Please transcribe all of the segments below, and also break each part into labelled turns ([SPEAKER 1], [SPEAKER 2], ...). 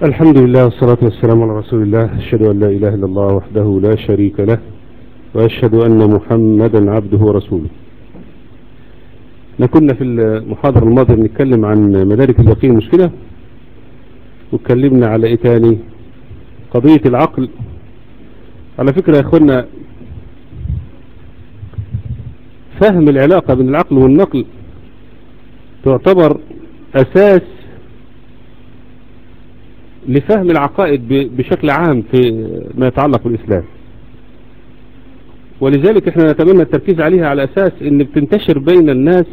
[SPEAKER 1] الحمد لله والصلاة والسلام على رسول الله أشهد أن لا إله إلا الله وحده لا شريك له وأشهد أن محمدا عبده ورسوله احنا كنا في المحاضرة الماضية بنتكلم عن مدارك اليقين مش كده واتكلمنا على ايه تاني قضية العقل على فكرة يا اخوانا فهم العلاقة بين العقل والنقل تعتبر اساس لفهم العقائد بشكل عام في ما يتعلق بالإسلام ولذلك احنا نتمنى التركيز عليها على أساس ان بتنتشر بين الناس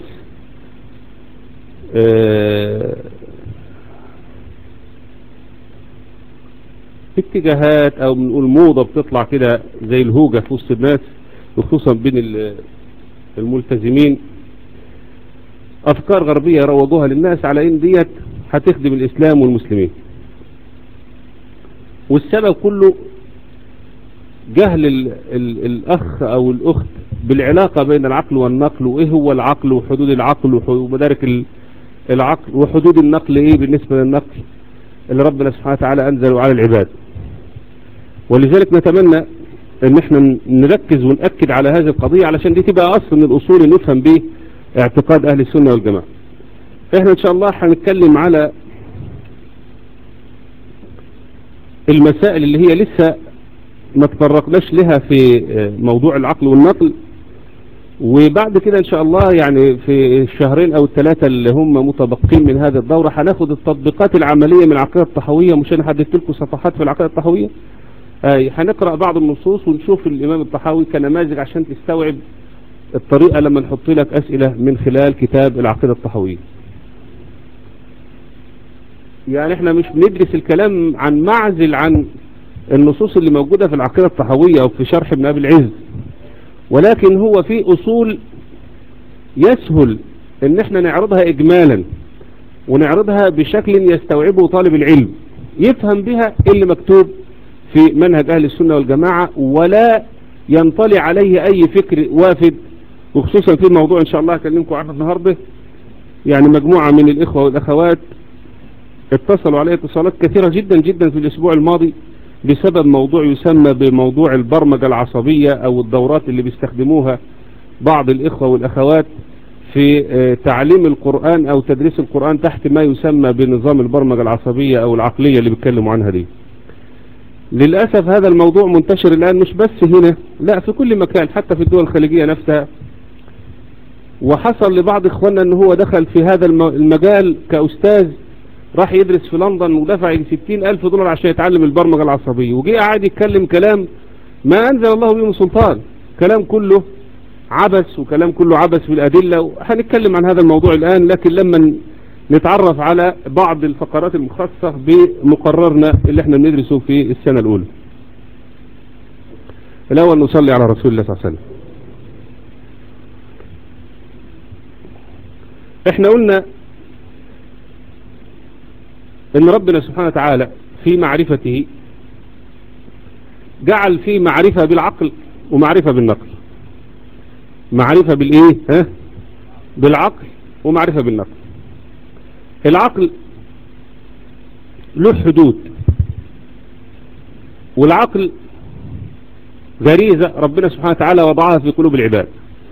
[SPEAKER 1] اه اتجاهات او بنقول موضة بتطلع كده زي الهوجة في وسط الناس وخصوصا بين الملتزمين افكار غربية روجوها للناس على ان ديت هتخدم الاسلام والمسلمين والسبب كله جهل ال ال الأخ أو الأخت بالعلاقة بين العقل والنقل وإيه هو العقل وحدود العقل ومدارك العقل وحدود النقل إيه بالنسبة للنقل اللي ربنا سبحانه وتعالى أنزله على العباد ولذلك نتمنى ان احنا نركز ونأكد على هذه القضية علشان دي تبقى أصل من الأصول اللي نفهم به اعتقاد أهل السنة والجماعة احنا ان شاء الله هنتكلم على المسائل اللي هي لسه ما تطرقناش لها في موضوع العقل والنقل وبعد كده ان شاء الله يعني في الشهرين او الثلاثة اللي هم متبقين من هذه الدورة هناخد التطبيقات العملية من العقيدة الطحوية مش انا حددت لكم صفحات في العقيدة الطحوية آه هنقرأ بعض النصوص ونشوف الامام الطحاوي كنماذج عشان تستوعب الطريقة لما نحط لك اسئلة من خلال كتاب العقيدة الطحوية يعني احنا مش بندرس الكلام عن معزل عن النصوص اللي موجودة في العقيدة الطحوية او في شرح ابن ابي العز ولكن هو في اصول يسهل ان احنا نعرضها اجمالا ونعرضها بشكل يستوعبه طالب العلم يفهم بها اللي مكتوب في منهج اهل السنة والجماعة ولا ينطلع عليه اي فكر وافد وخصوصا في موضوع ان شاء الله هكلمكم عنه النهاردة يعني مجموعة من الاخوة والاخوات اتصلوا علي اتصالات كثيرة جدا جدا في الاسبوع الماضي بسبب موضوع يسمى بموضوع البرمجة العصبية او الدورات اللي بيستخدموها بعض الاخوة والاخوات في تعليم القرآن او تدريس القرآن تحت ما يسمى بنظام البرمجة العصبية او العقلية اللي بيتكلموا عنها دي للأسف هذا الموضوع منتشر الآن مش بس هنا لا في كل مكان حتى في الدول الخليجية نفسها وحصل لبعض اخواننا ان هو دخل في هذا المجال كأستاذ راح يدرس في لندن ودفع 60 ألف دولار عشان يتعلم البرمجة العصبية وجي قاعد يتكلم كلام ما أنزل الله به من سلطان كلام كله عبث وكلام كله عبث في الأدلة هنتكلم عن هذا الموضوع الآن لكن لما نتعرف على بعض الفقرات المخصصة بمقررنا اللي احنا بندرسه في السنة الأولى الأول نصلي على رسول الله صلى الله عليه وسلم احنا قلنا ان ربنا سبحانه وتعالى في معرفته جعل فيه معرفة بالعقل ومعرفة بالنقل معرفة بالايه ها بالعقل ومعرفة بالنقل العقل له حدود والعقل غريزة ربنا سبحانه وتعالى وضعها في قلوب العباد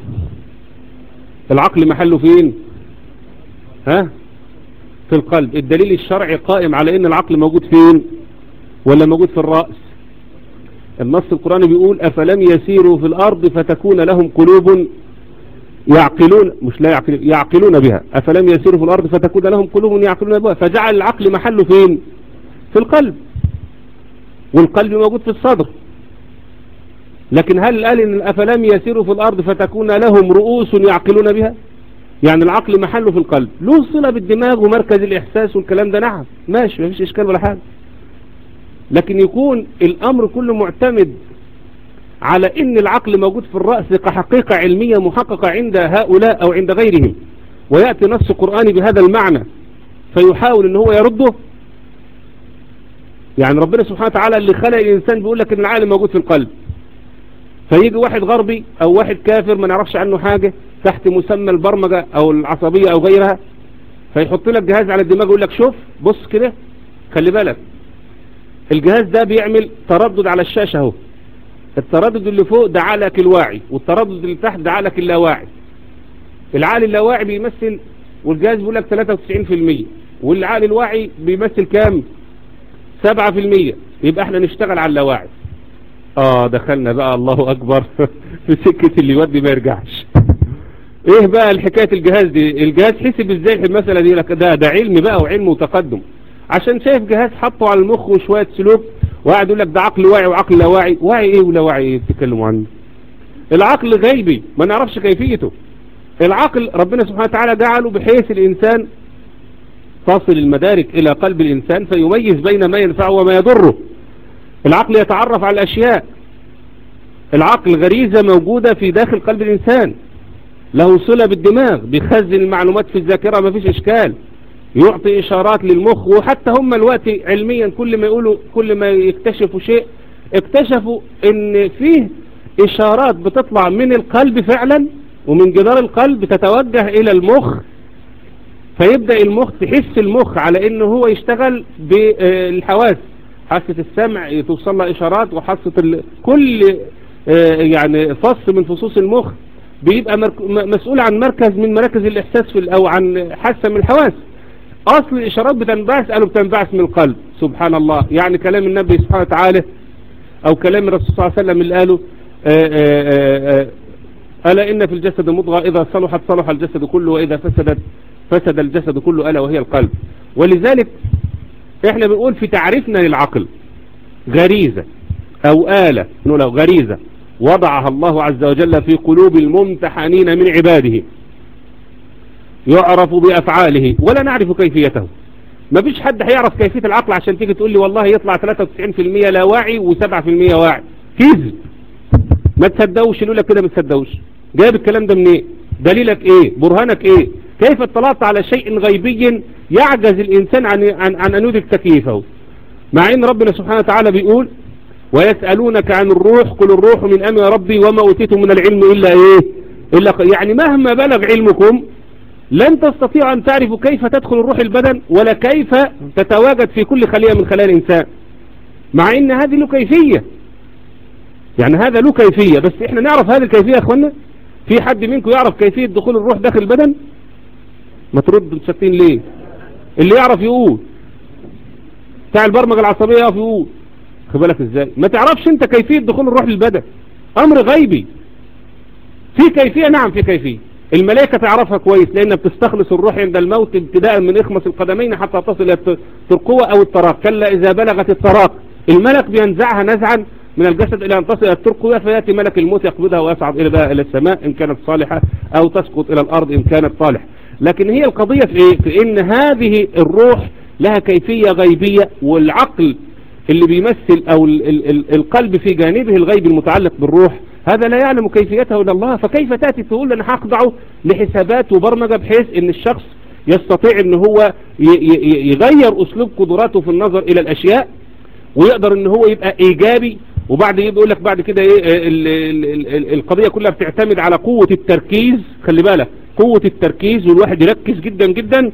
[SPEAKER 1] العقل محله فين ها في القلب الدليل الشرعي قائم على ان العقل موجود فين ولا موجود في الرأس النص القرآني بيقول افلم يسيروا في الارض فتكون لهم قلوب يعقلون مش لا يعقلون يعقلون بها افلم يسيروا في الارض فتكون لهم قلوب يعقلون بها فجعل العقل محله فين في القلب والقلب موجود في الصدر لكن هل قال ان افلم يسيروا في الارض فتكون لهم رؤوس يعقلون بها يعني العقل محله في القلب له صلة بالدماغ ومركز الإحساس والكلام ده نعم ماشي مفيش إشكال ولا حاجة لكن يكون الأمر كله معتمد على إن العقل موجود في الرأس كحقيقة علمية محققة عند هؤلاء أو عند غيرهم ويأتي نص قرآني بهذا المعنى فيحاول إن هو يرده يعني ربنا سبحانه وتعالى اللي خلق الإنسان بيقول لك إن العقل موجود في القلب فيجي واحد غربي أو واحد كافر ما نعرفش عنه حاجة تحت مسمى البرمجة او العصبية او غيرها فيحط لك جهاز على الدماغ ويقول لك شوف بص كده خلي بالك الجهاز ده بيعمل تردد على الشاشة اهو التردد اللي فوق ده عقلك الواعي والتردد اللي تحت ده عقلك اللاواعي العقل اللاواعي بيمثل والجهاز بيقول لك 93% والعقل الواعي بيمثل كام 7% يبقى احنا نشتغل على اللاواعي اه دخلنا بقى الله اكبر في سكة اللي يودي ما يرجعش ايه بقى الحكاية الجهاز دي الجهاز حسب ازاي في المسألة دي لك ده ده علم بقى وعلم وتقدم عشان شايف جهاز حطه على المخ وشوية سلوك وقاعد يقول لك ده عقل واعي وعقل لا واعي واعي ايه ولا واعي ايه بتتكلموا عنه العقل غيبي ما نعرفش كيفيته العقل ربنا سبحانه وتعالى جعله بحيث الانسان تصل المدارك الى قلب الانسان فيميز بين ما ينفعه وما يضره العقل يتعرف على الاشياء العقل غريزة موجودة في داخل قلب الانسان له صلة بالدماغ بيخزن المعلومات في الذاكرة ما فيش اشكال يعطي اشارات للمخ وحتى هم الوقت علميا كل ما يقولوا كل ما يكتشفوا شيء اكتشفوا ان فيه اشارات بتطلع من القلب فعلا ومن جدار القلب تتوجه الى المخ فيبدأ المخ تحس المخ على انه هو يشتغل بالحواس حاسة السمع توصل لها اشارات وحاسة ال... كل يعني فص من فصوص المخ بيبقى مرك... مسؤول عن مركز من مراكز الاحساس في ال... او عن حاسة من الحواس اصل الاشارات بتنبعث قالوا بتنبعث من القلب سبحان الله يعني كلام النبي سبحانه وتعالى او كلام الرسول صلى الله عليه وسلم اللي قاله آآ آآ ألا إن في الجسد مضغة إذا صلحت صلح الجسد كله وإذا فسدت فسد الجسد كله ألا وهي القلب ولذلك احنا بنقول في تعريفنا للعقل غريزة أو آلة نقول غريزة وضعها الله عز وجل في قلوب الممتحنين من عباده يعرف بأفعاله ولا نعرف كيفيته ما فيش حد هيعرف كيفية العقل عشان تيجي تقول لي والله يطلع 93% لا واعي و7% واعي كذب ما تصدقوش يقول لك كده ما تصدقوش جايب الكلام ده منين إيه؟ دليلك ايه برهانك ايه كيف اطلعت على شيء غيبي يعجز الانسان عن عن, عن ان يدرك تكييفه مع ان ربنا سبحانه وتعالى بيقول ويسألونك عن الروح قل الروح من امر ربي وما اوتيتم من العلم الا ايه الا يعني مهما بلغ علمكم لن تستطيعوا ان تعرفوا كيف تدخل الروح البدن ولا كيف تتواجد في كل خلية من خلايا الانسان مع ان هذه له كيفية يعني هذا له كيفية بس احنا نعرف هذه الكيفية يا اخوانا في حد منكم يعرف كيفية دخول الروح داخل البدن ما ترد ساكتين ليه اللي يعرف يقول بتاع البرمجة العصبية يعرف يقول خد بالك ازاي ما تعرفش انت كيفية دخول الروح للبدن امر غيبي في كيفية نعم في كيفية الملائكة تعرفها كويس لانها بتستخلص الروح عند الموت ابتداء من اخمص القدمين حتى تصل الى الترقوة او التراق كلا اذا بلغت التراق الملك بينزعها نزعا من الجسد الى ان تصل الى الترقوة فياتي ملك الموت يقبضها ويصعد الى بقى الى السماء ان كانت صالحة او تسقط الى الارض ان كانت صالحة لكن هي القضية في ايه في ان هذه الروح لها كيفية غيبية والعقل اللي بيمثل او ال ال ال القلب في جانبه الغيب المتعلق بالروح هذا لا يعلم كيفيته الا الله فكيف تأتي تقول انا هخضعه لحسابات وبرمجة بحيث ان الشخص يستطيع ان هو يغير اسلوب قدراته في النظر الى الاشياء ويقدر ان هو يبقى ايجابي وبعد يقول لك بعد كده ايه ال ال ال القضية كلها بتعتمد على قوة التركيز خلي بالك قوة التركيز والواحد يركز جدا جدا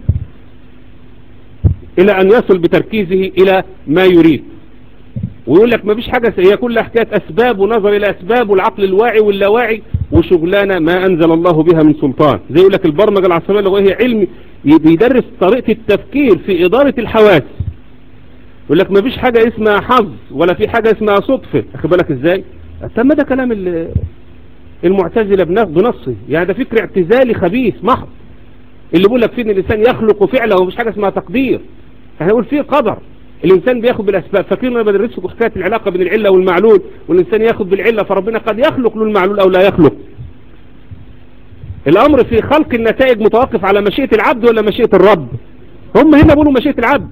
[SPEAKER 1] الى ان يصل بتركيزه الى ما يريد ويقول لك ما فيش حاجة هي كلها حكاية اسباب ونظر الى اسباب والعقل الواعي واللاواعي وشغلانة ما انزل الله بها من سلطان زي يقول لك البرمجة العصبية اللي هي علم بيدرس طريقة التفكير في ادارة الحواس يقول لك ما فيش حاجة اسمها حظ ولا في حاجة اسمها صدفة اخد بالك ازاي طب ما ده كلام المعتزلة بنصه يعني ده فكر اعتزالي خبيث محض اللي بيقول لك فيه ان الانسان يخلق فعله ومش حاجة اسمها تقدير احنا نقول فيه قدر الانسان بياخد بالاسباب فاكرين انا بدرسكم حكايه العلاقه بين العله والمعلول والانسان ياخد بالعله فربنا قد يخلق له المعلول او لا يخلق الامر في خلق النتائج متوقف على مشيئه العبد ولا مشيئه الرب هم هنا بيقولوا مشيئه العبد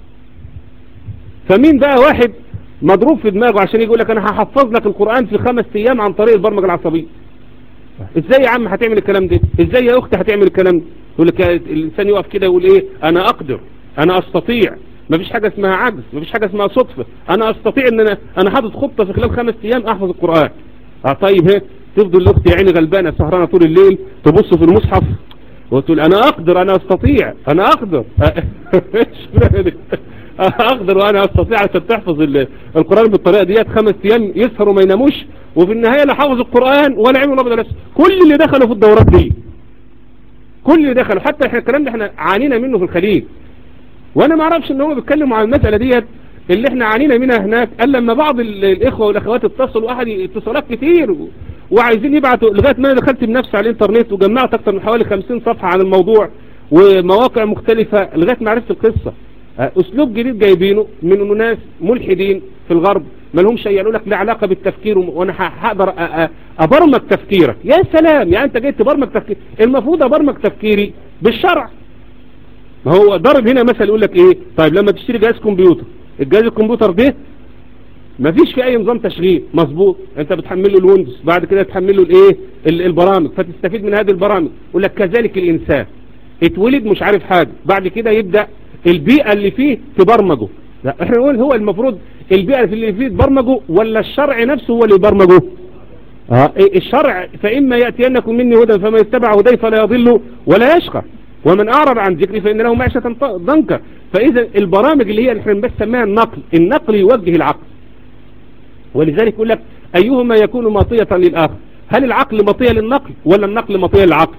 [SPEAKER 1] فمين بقى واحد مضروب في دماغه عشان يقول لك انا هحفظ لك القران في خمس ايام عن طريق البرمجه العصبيه ازاي يا عم هتعمل الكلام ده ازاي يا اختي هتعمل الكلام ده يقول لك الانسان يقف كده يقول ايه انا اقدر انا استطيع مفيش حاجة اسمها عجز مفيش حاجة اسمها صدفة انا استطيع ان انا انا حاطط خطة في خلال خمس ايام احفظ القرآن اه طيب هي تفضل الاخت يا عيني غلبانة سهرانة طول الليل تبص في المصحف وتقول انا اقدر انا استطيع انا اقدر اقدر وانا استطيع عشان تحفظ ال- القرآن بالطريقة ديت خمس ايام يسهروا ما يناموش وفي النهاية لا حفظوا القرآن ولا عملوا ابدا نفسه كل اللي دخلوا في الدورات دي كل اللي دخلوا حتى احنا الكلام ده احنا عانينا منه في الخليج وانا ما اعرفش ان هم بيتكلموا عن المسألة ديت اللي احنا عانينا منها هناك قال لما بعض ال- الاخوة والاخوات اتصلوا احد اتصالات كتير و- وعايزين يبعتوا لغاية ما انا دخلت بنفسي على الانترنت وجمعت اكتر من حوالي 50 صفحة عن الموضوع ومواقع مختلفة لغاية ما عرفت القصة اه، اسلوب جديد جايبينه من انه ناس ملحدين في الغرب ما لهمش يقولوا لك لا علاقة بالتفكير وم- وانا ه- هقدر أ- أ- ابرمج تفكيرك يا سلام يعني انت جاي تبرمج تفكير المفروض ابرمج تفكيري بالشرع ما هو ضرب هنا مثل يقول لك ايه طيب لما تشتري جهاز كمبيوتر الجهاز الكمبيوتر ده ما فيش فيه اي نظام تشغيل مظبوط انت بتحمله الويندوز بعد كده تحمله الايه ال- البرامج فتستفيد من هذه البرامج يقول لك كذلك الانسان اتولد مش عارف حاجه بعد كده يبدا البيئه اللي فيه تبرمجه لا احنا نقول هو المفروض البيئه اللي فيه تبرمجه ولا الشرع نفسه هو اللي يبرمجه اه إيه الشرع فإما يأتينكم مني هدى فما يتبع هدي فلا يضل ولا يشقى ومن أعرض عن ذكري فإن له معيشة ط- ضنكا فإذا البرامج اللي هي اللي احنا بنسميها النقل النقل يوجه العقل ولذلك يقول لك أيهما يكون مطية للآخر هل العقل مطية للنقل ولا النقل مطية للعقل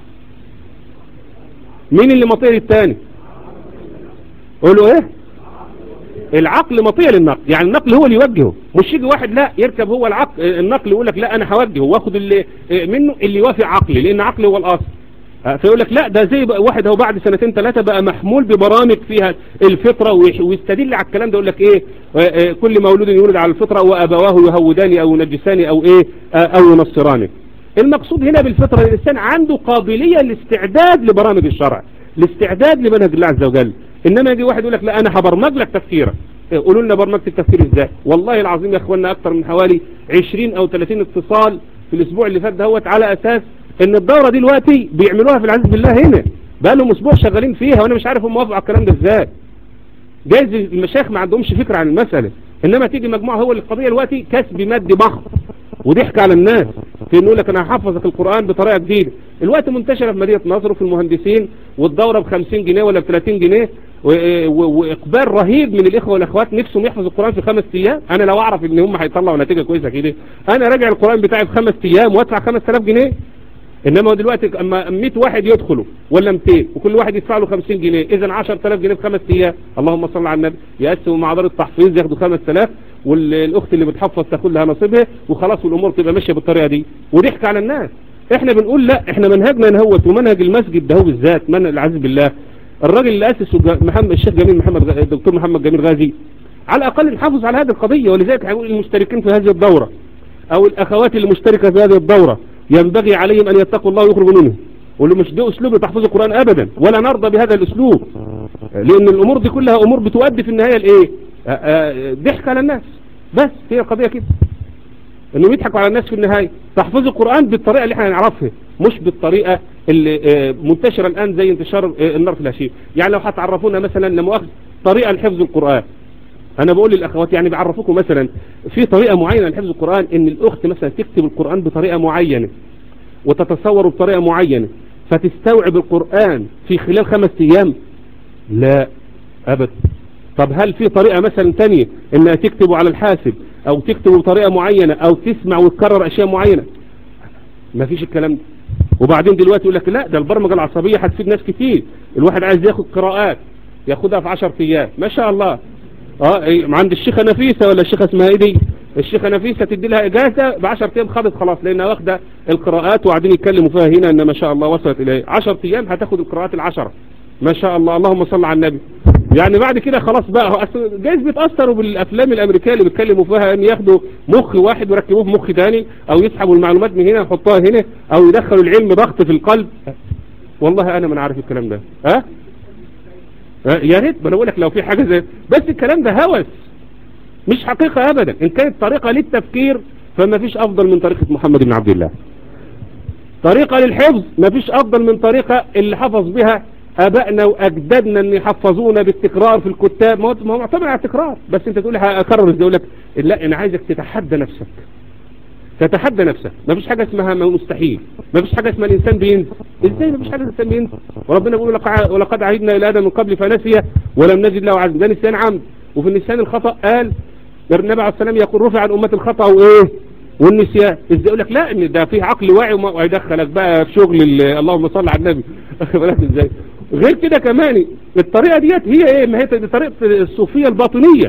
[SPEAKER 1] مين اللي مطية للتاني قولوا ايه العقل مطيع للنقل يعني النقل هو اللي يوجهه مش يجي واحد لا يركب هو العقل النقل يقول لك لا انا هوجهه واخد اللي منه اللي يوافق عقلي لان عقلي هو الاصل آه، فيقول لك لا ده زي بقى واحد هو بعد سنتين ثلاثة بقى محمول ببرامج فيها الفطرة ويح- ويستدل على الكلام ده يقول لك ايه آه، آه، كل مولود يولد على الفطرة وابواه يهوداني او ينجساني او ايه آه، او ينصراني المقصود هنا بالفطرة الانسان عنده قابلية لاستعداد لبرامج الشرع الاستعداد لمنهج الله عز وجل انما يجي واحد يقول لك لا انا هبرمج لك تفكيرك إيه، قولوا لنا برمجة التفكير ازاي والله العظيم يا اخوانا اكتر من حوالي 20 او 30 اتصال في الاسبوع اللي فات دهوت على اساس ان الدورة دي دلوقتي بيعملوها في العزيز بالله هنا بقى لهم اسبوع شغالين فيها وانا مش عارف هم وافقوا على الكلام ده ازاي جايز المشايخ ما عندهمش فكرة عن المسألة انما تيجي مجموعة هو القضية دلوقتي كسب مادي ضخم وضحك على الناس في انه يقول لك انا هحفظك القرآن بطريقة جديدة الوقت منتشرة في مدينة نصر وفي المهندسين والدورة ب 50 جنيه ولا ب 30 جنيه و- و- واقبال رهيب من الاخوة والاخوات نفسهم يحفظوا القرآن في خمس ايام انا لو اعرف ان هم هيطلعوا نتيجة كويسة كده انا راجع القرآن بتاعي في خمس ايام وادفع 5000 جنيه انما هو دلوقتي اما 100 واحد يدخلوا ولا 200 وكل واحد يدفع له 50 جنيه اذا 10000 جنيه في خمس ايام اللهم صل على النبي يقسموا مع دار التحفيظ ياخدوا 5000 والاخت اللي بتحفظ تاخد لها نصيبها وخلاص والامور تبقى ماشيه بالطريقه دي وضحك على الناس احنا بنقول لا احنا منهجنا نهوت ومنهج المسجد ده هو بالذات منهج العزيز بالله الراجل اللي اسسه جا- محمد الشيخ جميل محمد غ- الدكتور محمد جميل غازي على الاقل نحافظ على هذه القضيه ولذلك هنقول المشتركين في هذه الدوره او الاخوات اللي مشتركة في هذه الدورة ينبغي عليهم ان يتقوا الله ويخرجوا منه واللي مش ده اسلوب لتحفظ القرآن ابدا ولا نرضى بهذا الاسلوب لان الامور دي كلها امور بتؤدي في النهاية لايه آه، آه، ضحك على الناس بس هي القضية كده انه يضحكوا على الناس في النهاية تحفظ القرآن بالطريقة اللي احنا نعرفها مش بالطريقة اللي آه، منتشرة الان زي انتشار آه، النار في الهشيم يعني لو هتعرفونا مثلا لمؤاخذ طريقة لحفظ القرآن انا بقول للاخوات يعني بعرفكم مثلا في طريقة معينة لحفظ القرآن ان الاخت مثلا تكتب القرآن بطريقة معينة وتتصور بطريقة معينة فتستوعب القرآن في خلال خمس ايام لا ابدا طب هل في طريقة مثلا تانية انها تكتبه على الحاسب او تكتبه بطريقة معينة او تسمع وتكرر اشياء معينة ما فيش الكلام ده وبعدين دلوقتي يقول لك لا ده البرمجة العصبية هتفيد ناس كتير الواحد عايز ياخد قراءات ياخدها في 10 ايام ما شاء الله اه إيه، عند الشيخة نفيسة ولا الشيخة اسمها ايه دي الشيخة نفيسة تدي لها اجازة ب 10 ايام خدت خلاص لانها واخدة القراءات وقاعدين يتكلموا فيها هنا ان ما شاء الله وصلت اليه 10 ايام هتاخد القراءات العشرة ما شاء الله اللهم صل على النبي يعني بعد كده خلاص بقى هو أصل جايز بيتأثروا بالافلام الامريكية اللي بيتكلموا فيها ان ياخدوا مخ واحد ويركبوه في مخ تاني او يسحبوا المعلومات من هنا يحطوها هنا او يدخلوا العلم ضغط في القلب والله انا ما عارف الكلام ده ها أه؟ يا ريت ما انا بقول لك لو في حاجة زي بس الكلام ده هوس مش حقيقة ابدا ان كانت طريقة للتفكير فما فيش افضل من طريقة محمد بن عبد الله طريقة للحفظ ما فيش افضل من طريقة اللي حفظ بها ابائنا واجدادنا ان يحفظونا بالتكرار في الكتاب ما هو ما هو معتمد على التكرار بس انت تقول هكرر ازاي اقول لك لا انا عايزك تتحدى نفسك تتحدى نفسك ما فيش حاجة اسمها مستحيل ما فيش حاجة اسمها الانسان بينسى ازاي ما فيش حاجة الانسان بينسى وربنا بيقول لق- ولقد عهدنا الى ادم من قبل فنسي ولم نجد له عزم ده نسيان عمد وفي النسيان الخطأ قال النبي عليه السلام يقول رفع عن أمة الخطأ وإيه والنسيان ازاي يقول لك لا ان ده فيه عقل واعي وما- وهيدخلك بقى في شغل ال- اللهم صل على النبي واخد بالك ازاي غير كده كمان الطريقة ديت هي ايه ما هي دي طريقة الصوفية الباطنية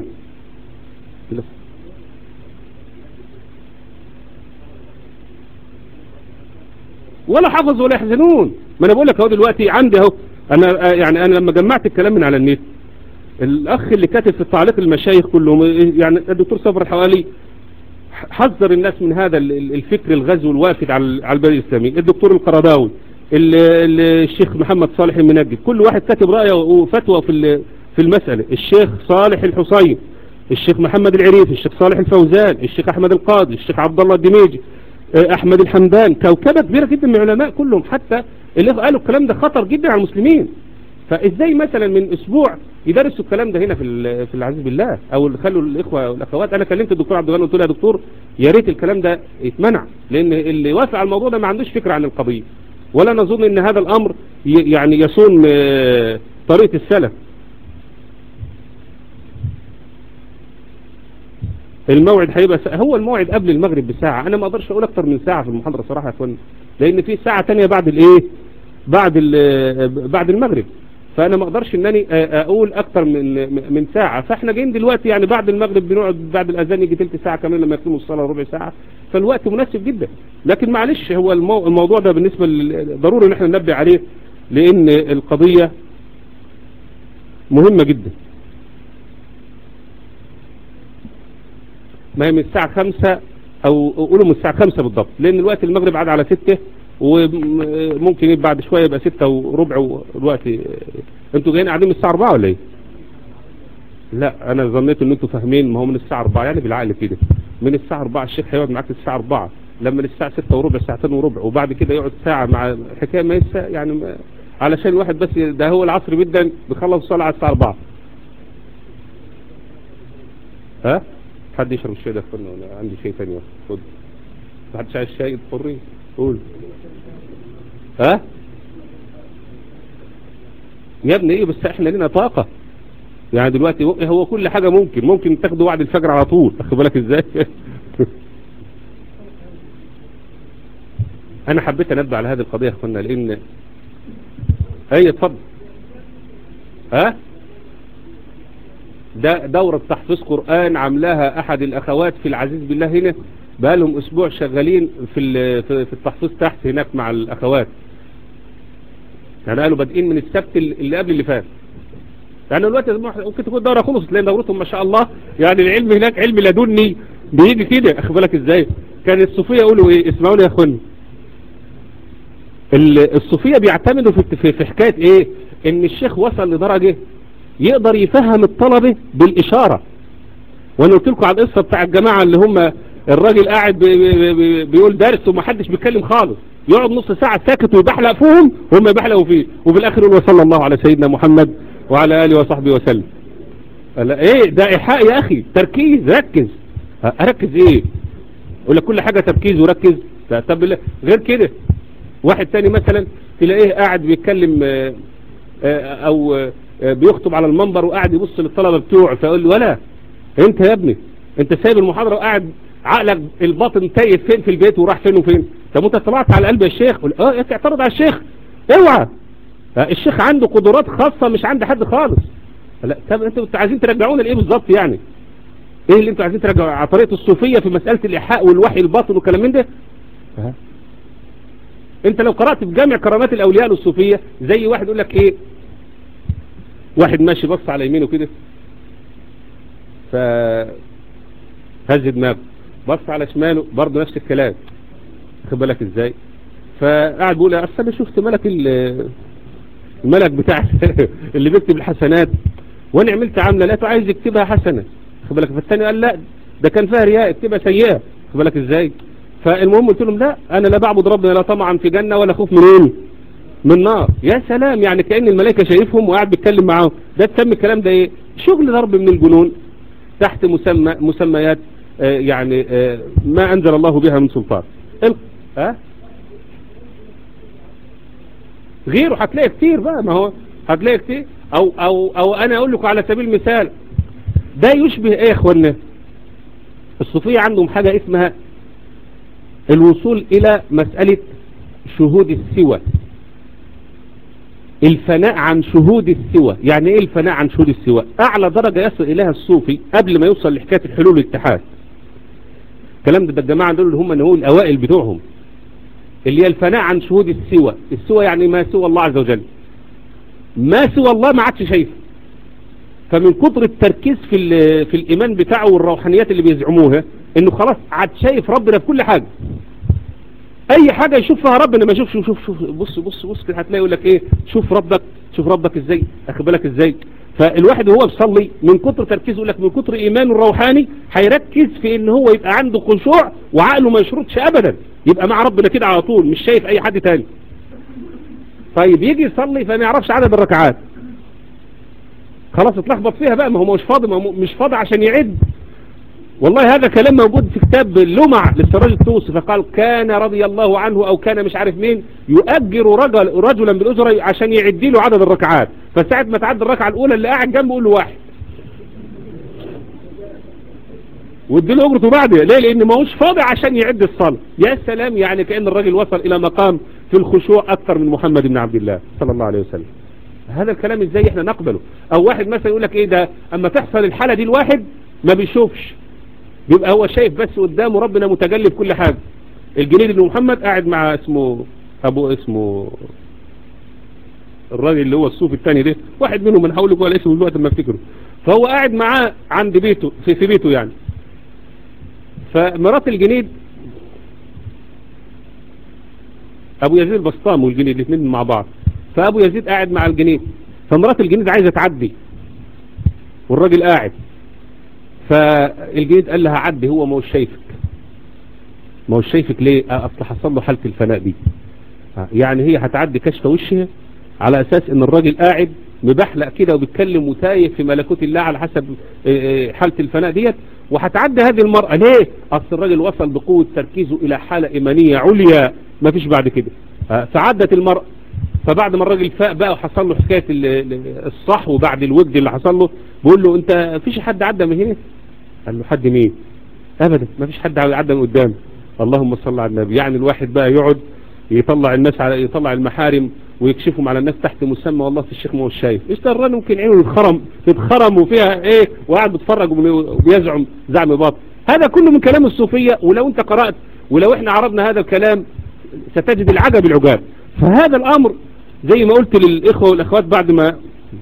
[SPEAKER 1] ولا حفظ ولا يحزنون ما انا بقول لك اهو دلوقتي عندي اهو انا آه، يعني انا لما جمعت الكلام من على النت الاخ اللي كاتب في التعليق المشايخ كلهم يعني الدكتور صبر الحوالي حذر الناس من هذا ال- ال- الفكر الغزو الوافد على على البلد الاسلامي الدكتور القرضاوي ال- ال- الشيخ محمد صالح المنجد كل واحد كاتب رايه وفتوى في ال- في المساله الشيخ صالح الحسين الشيخ محمد العريف الشيخ صالح الفوزان الشيخ احمد القاضي الشيخ عبد الله الدميجي آه، احمد الحمدان كوكبه كبيره جدا من العلماء كلهم حتى اللي قالوا الكلام ده خطر جدا على المسلمين فازاي مثلا من اسبوع يدرسوا الكلام ده هنا في ال- في العزيز بالله او اللي خلوا الاخوه والاخوات انا كلمت الدكتور عبد الغني قلت له يا دكتور يا ريت الكلام ده يتمنع لان اللي وافق على الموضوع ده ما عندوش فكره عن القضيه ولا نظن ان هذا الامر ي- يعني يصون آه، طريقه السلف الموعد هيبقى س- هو الموعد قبل المغرب بساعة انا ما اقدرش اقول اكتر من ساعة في المحاضرة صراحة يا اخوان لان في ساعة تانية بعد الايه بعد ال- بعد المغرب فانا ما اقدرش انني اقول اكتر من من ساعة فاحنا جايين دلوقتي يعني بعد المغرب بنقعد بعد الاذان يجي تلت ساعة كمان لما يقيموا الصلاة ربع ساعة فالوقت مناسب جدا لكن معلش هو المو- الموضوع ده بالنسبة لل- ضروري ان احنا ننبه عليه لان القضية مهمة جدا ما هي من الساعة خمسة او قولوا من الساعة خمسة بالضبط لان الوقت المغرب عاد على ستة وممكن يبقى بعد شوية يبقى ستة وربع والوقت انتوا جايين قاعدين من الساعة اربعة ولا ايه لا انا ظنيت ان انتوا فاهمين ما هو من الساعة اربعة يعني بالعقل كده من الساعة اربعة الشيخ هيقعد معاك الساعة اربعة لما الساعة ستة وربع ساعتين وربع وبعد كده يقعد ساعة مع حكاية ما يسا يعني ما علشان الواحد بس ده هو العصر جدا بيخلص الصلاة على الساعة اربعة ها حد يشرب الشاي ده فن ولا عندي شيء ثاني خد حد عايز شاي حري قول ها يا ابني ايه بس احنا لنا طاقة يعني دلوقتي هو كل حاجة ممكن ممكن تاخده بعد الفجر على طول اخد بالك ازاي انا حبيت انبه على هذه القضية يا اخوانا لان اي اتفضل ها ده دورة تحفيظ قرآن عاملاها احد الاخوات في العزيز بالله هنا بقالهم اسبوع شغالين في ال- في في التحفيظ تحت هناك مع الاخوات يعني قالوا بادئين من السبت اللي قبل اللي فات يعني دلوقتي ممكن تكون دورة خلصت لان دورتهم ما شاء الله يعني العلم هناك علم لدني بيجي كده اخد بالك ازاي كان الصوفية يقولوا ايه اسمعوني يا اخواني ال- الصوفية بيعتمدوا في في- في حكاية ايه ان الشيخ وصل لدرجة يقدر يفهم الطلبة بالاشارة وانا قلت لكم على القصة بتاع الجماعة اللي هم الراجل قاعد بي بي بي بيقول درس ومحدش بيتكلم خالص يقعد نص ساعة ساكت ويبحلق فيهم وهم يبحلقوا فيه وفي الاخر يقول وصلى الله على سيدنا محمد وعلى اله وصحبه وسلم قال ايه ده ايحاء يا اخي تركيز ركز ها، اركز ايه يقول لك كل حاجة تركيز وركز لا، طب لا، غير كده واحد تاني مثلا تلاقيه قاعد بيتكلم آه، آه، او آه، بيخطب على المنبر وقاعد يبص للطلبة بتوعه فيقول له ولا انت يا ابني انت سايب المحاضرة وقاعد عقلك الباطن تايه فين في البيت وراح فين وفين طب انت طلعت على قلب الشيخ قول اه انت اعترض على الشيخ اوعى آه، الشيخ عنده قدرات خاصة مش عند حد خالص لا طب انتوا عايزين ترجعونا لايه بالظبط يعني ايه اللي انتوا عايزين ترجعوا على طريقة الصوفية في مسألة الايحاء والوحي الباطن والكلام من ده ها؟ انت لو قرأت في جامع كرامات الاولياء الصوفية زي واحد يقول لك ايه واحد ماشي بص على يمينه كده ف هز دماغه بص على شماله برضه نفس الكلام خد بالك ازاي فقعد بيقول اصل انا شفت ملك ال- الملك بتاع اللي بيكتب الحسنات وانا عملت عامله لقيته عايز يكتبها حسنه خد بالك فالثاني قال لا ده كان فيها رياء اكتبها سيئه خد بالك ازاي فالمهم قلت لهم لا انا لا بعبد ربنا لا طمعا في جنه ولا خوف منين من نار يا سلام يعني كأن الملائكة شايفهم وقاعد بيتكلم معاهم ده تسمي الكلام ده ايه شغل ضرب من الجنون تحت مسمى مسميات آه يعني آه ما انزل الله بها من سلطان ال- ها غيره هتلاقي كتير بقى ما هو هتلاقي كتير او او او انا اقول لكم على سبيل المثال ده يشبه ايه يا اخوانا الصوفية عندهم حاجة اسمها الوصول الى مسألة شهود السوى الفناء عن شهود السوى يعني ايه الفناء عن شهود السوى اعلى درجة يصل اليها الصوفي قبل ما يوصل لحكاية الحلول والاتحاد الكلام ده, ده الجماعة دول اللي هم نقول الاوائل بتوعهم اللي هي الفناء عن شهود السوى السوى يعني ما سوى الله عز وجل ما سوى الله ما عادش شايفه فمن كتر التركيز في في الايمان بتاعه والروحانيات اللي بيزعموها انه خلاص عاد شايف ربنا في كل حاجة اي حاجة يشوف فيها ربنا ما يشوفش شوف شوف بص بص بص كده هتلاقي يقول لك ايه شوف ربك شوف ربك ازاي اخد بالك ازاي فالواحد وهو بيصلي من كتر تركيزه يقول لك من كتر ايمانه الروحاني هيركز في ان هو يبقى عنده خشوع وعقله ما يشردش ابدا يبقى مع ربنا كده على طول مش شايف اي حد تاني طيب يجي يصلي فما يعرفش عدد الركعات خلاص اتلخبط فيها بقى ما هو مش فاضي ما هو مش فاضي عشان يعد والله هذا كلام موجود في كتاب اللمع للسراج التوسي فقال كان رضي الله عنه او كان مش عارف مين يؤجر رجل رجلا بالاجره عشان يعد له عدد الركعات فساعة ما تعد الركعه الاولى اللي قاعد جنبه يقول له واحد وادي له اجرته بعد ليه لان ما هوش فاضي عشان يعد الصلاه يا سلام يعني كان الراجل وصل الى مقام في الخشوع اكثر من محمد بن عبد الله صلى الله عليه وسلم هذا الكلام ازاي احنا نقبله او واحد مثلا يقول لك ايه ده اما تحصل الحالة دي الواحد ما بيشوفش بيبقى هو شايف بس قدامه ربنا متجلي في كل حاجة الجنيد بن محمد قاعد مع اسمه ابو اسمه الراجل اللي هو الصوفي الثاني ده واحد منهم من حولك ولا اسمه دلوقتي ما افتكره فهو قاعد معاه عند بيته في, في بيته يعني فمرات الجنيد ابو يزيد البسطام والجنيد الاثنين مع بعض فابو يزيد قاعد مع الجنيد فمرات الجنيد عايزه تعدي والراجل قاعد فالجنيد قال لها عدي هو ما هوش شايفك ما هوش شايفك ليه اصل حصل له حاله الفناء دي يعني هي هتعدي كشف وشها على اساس ان الراجل قاعد مبحلق كده وبيتكلم وتايه في ملكوت الله على حسب حالة الفناء ديت وهتعدي هذه المرأة ليه اصل الراجل وصل بقوة تركيزه الى حالة ايمانية عليا ما فيش بعد كده فعدت المرأة فبعد ما الراجل فاق بقى وحصل له حكاية الصحو بعد الوجد اللي حصل له بيقول له انت فيش حد عدى من هنا قال له حد مين ابدا ما فيش حد عدى من قدام اللهم صل على النبي يعني الواحد بقى يقعد يطلع الناس على يطلع المحارم ويكشفهم على الناس تحت مسمى والله في الشيخ ما هو شايف ايش دران ممكن عينه يتخرم تتخرم وفيها ايه وقاعد بيتفرج وبيزعم زعم باطل هذا كله من كلام الصوفية ولو انت قرأت ولو احنا عرضنا هذا الكلام ستجد العجب العجاب فهذا الامر زي ما قلت للاخوة والاخوات بعد ما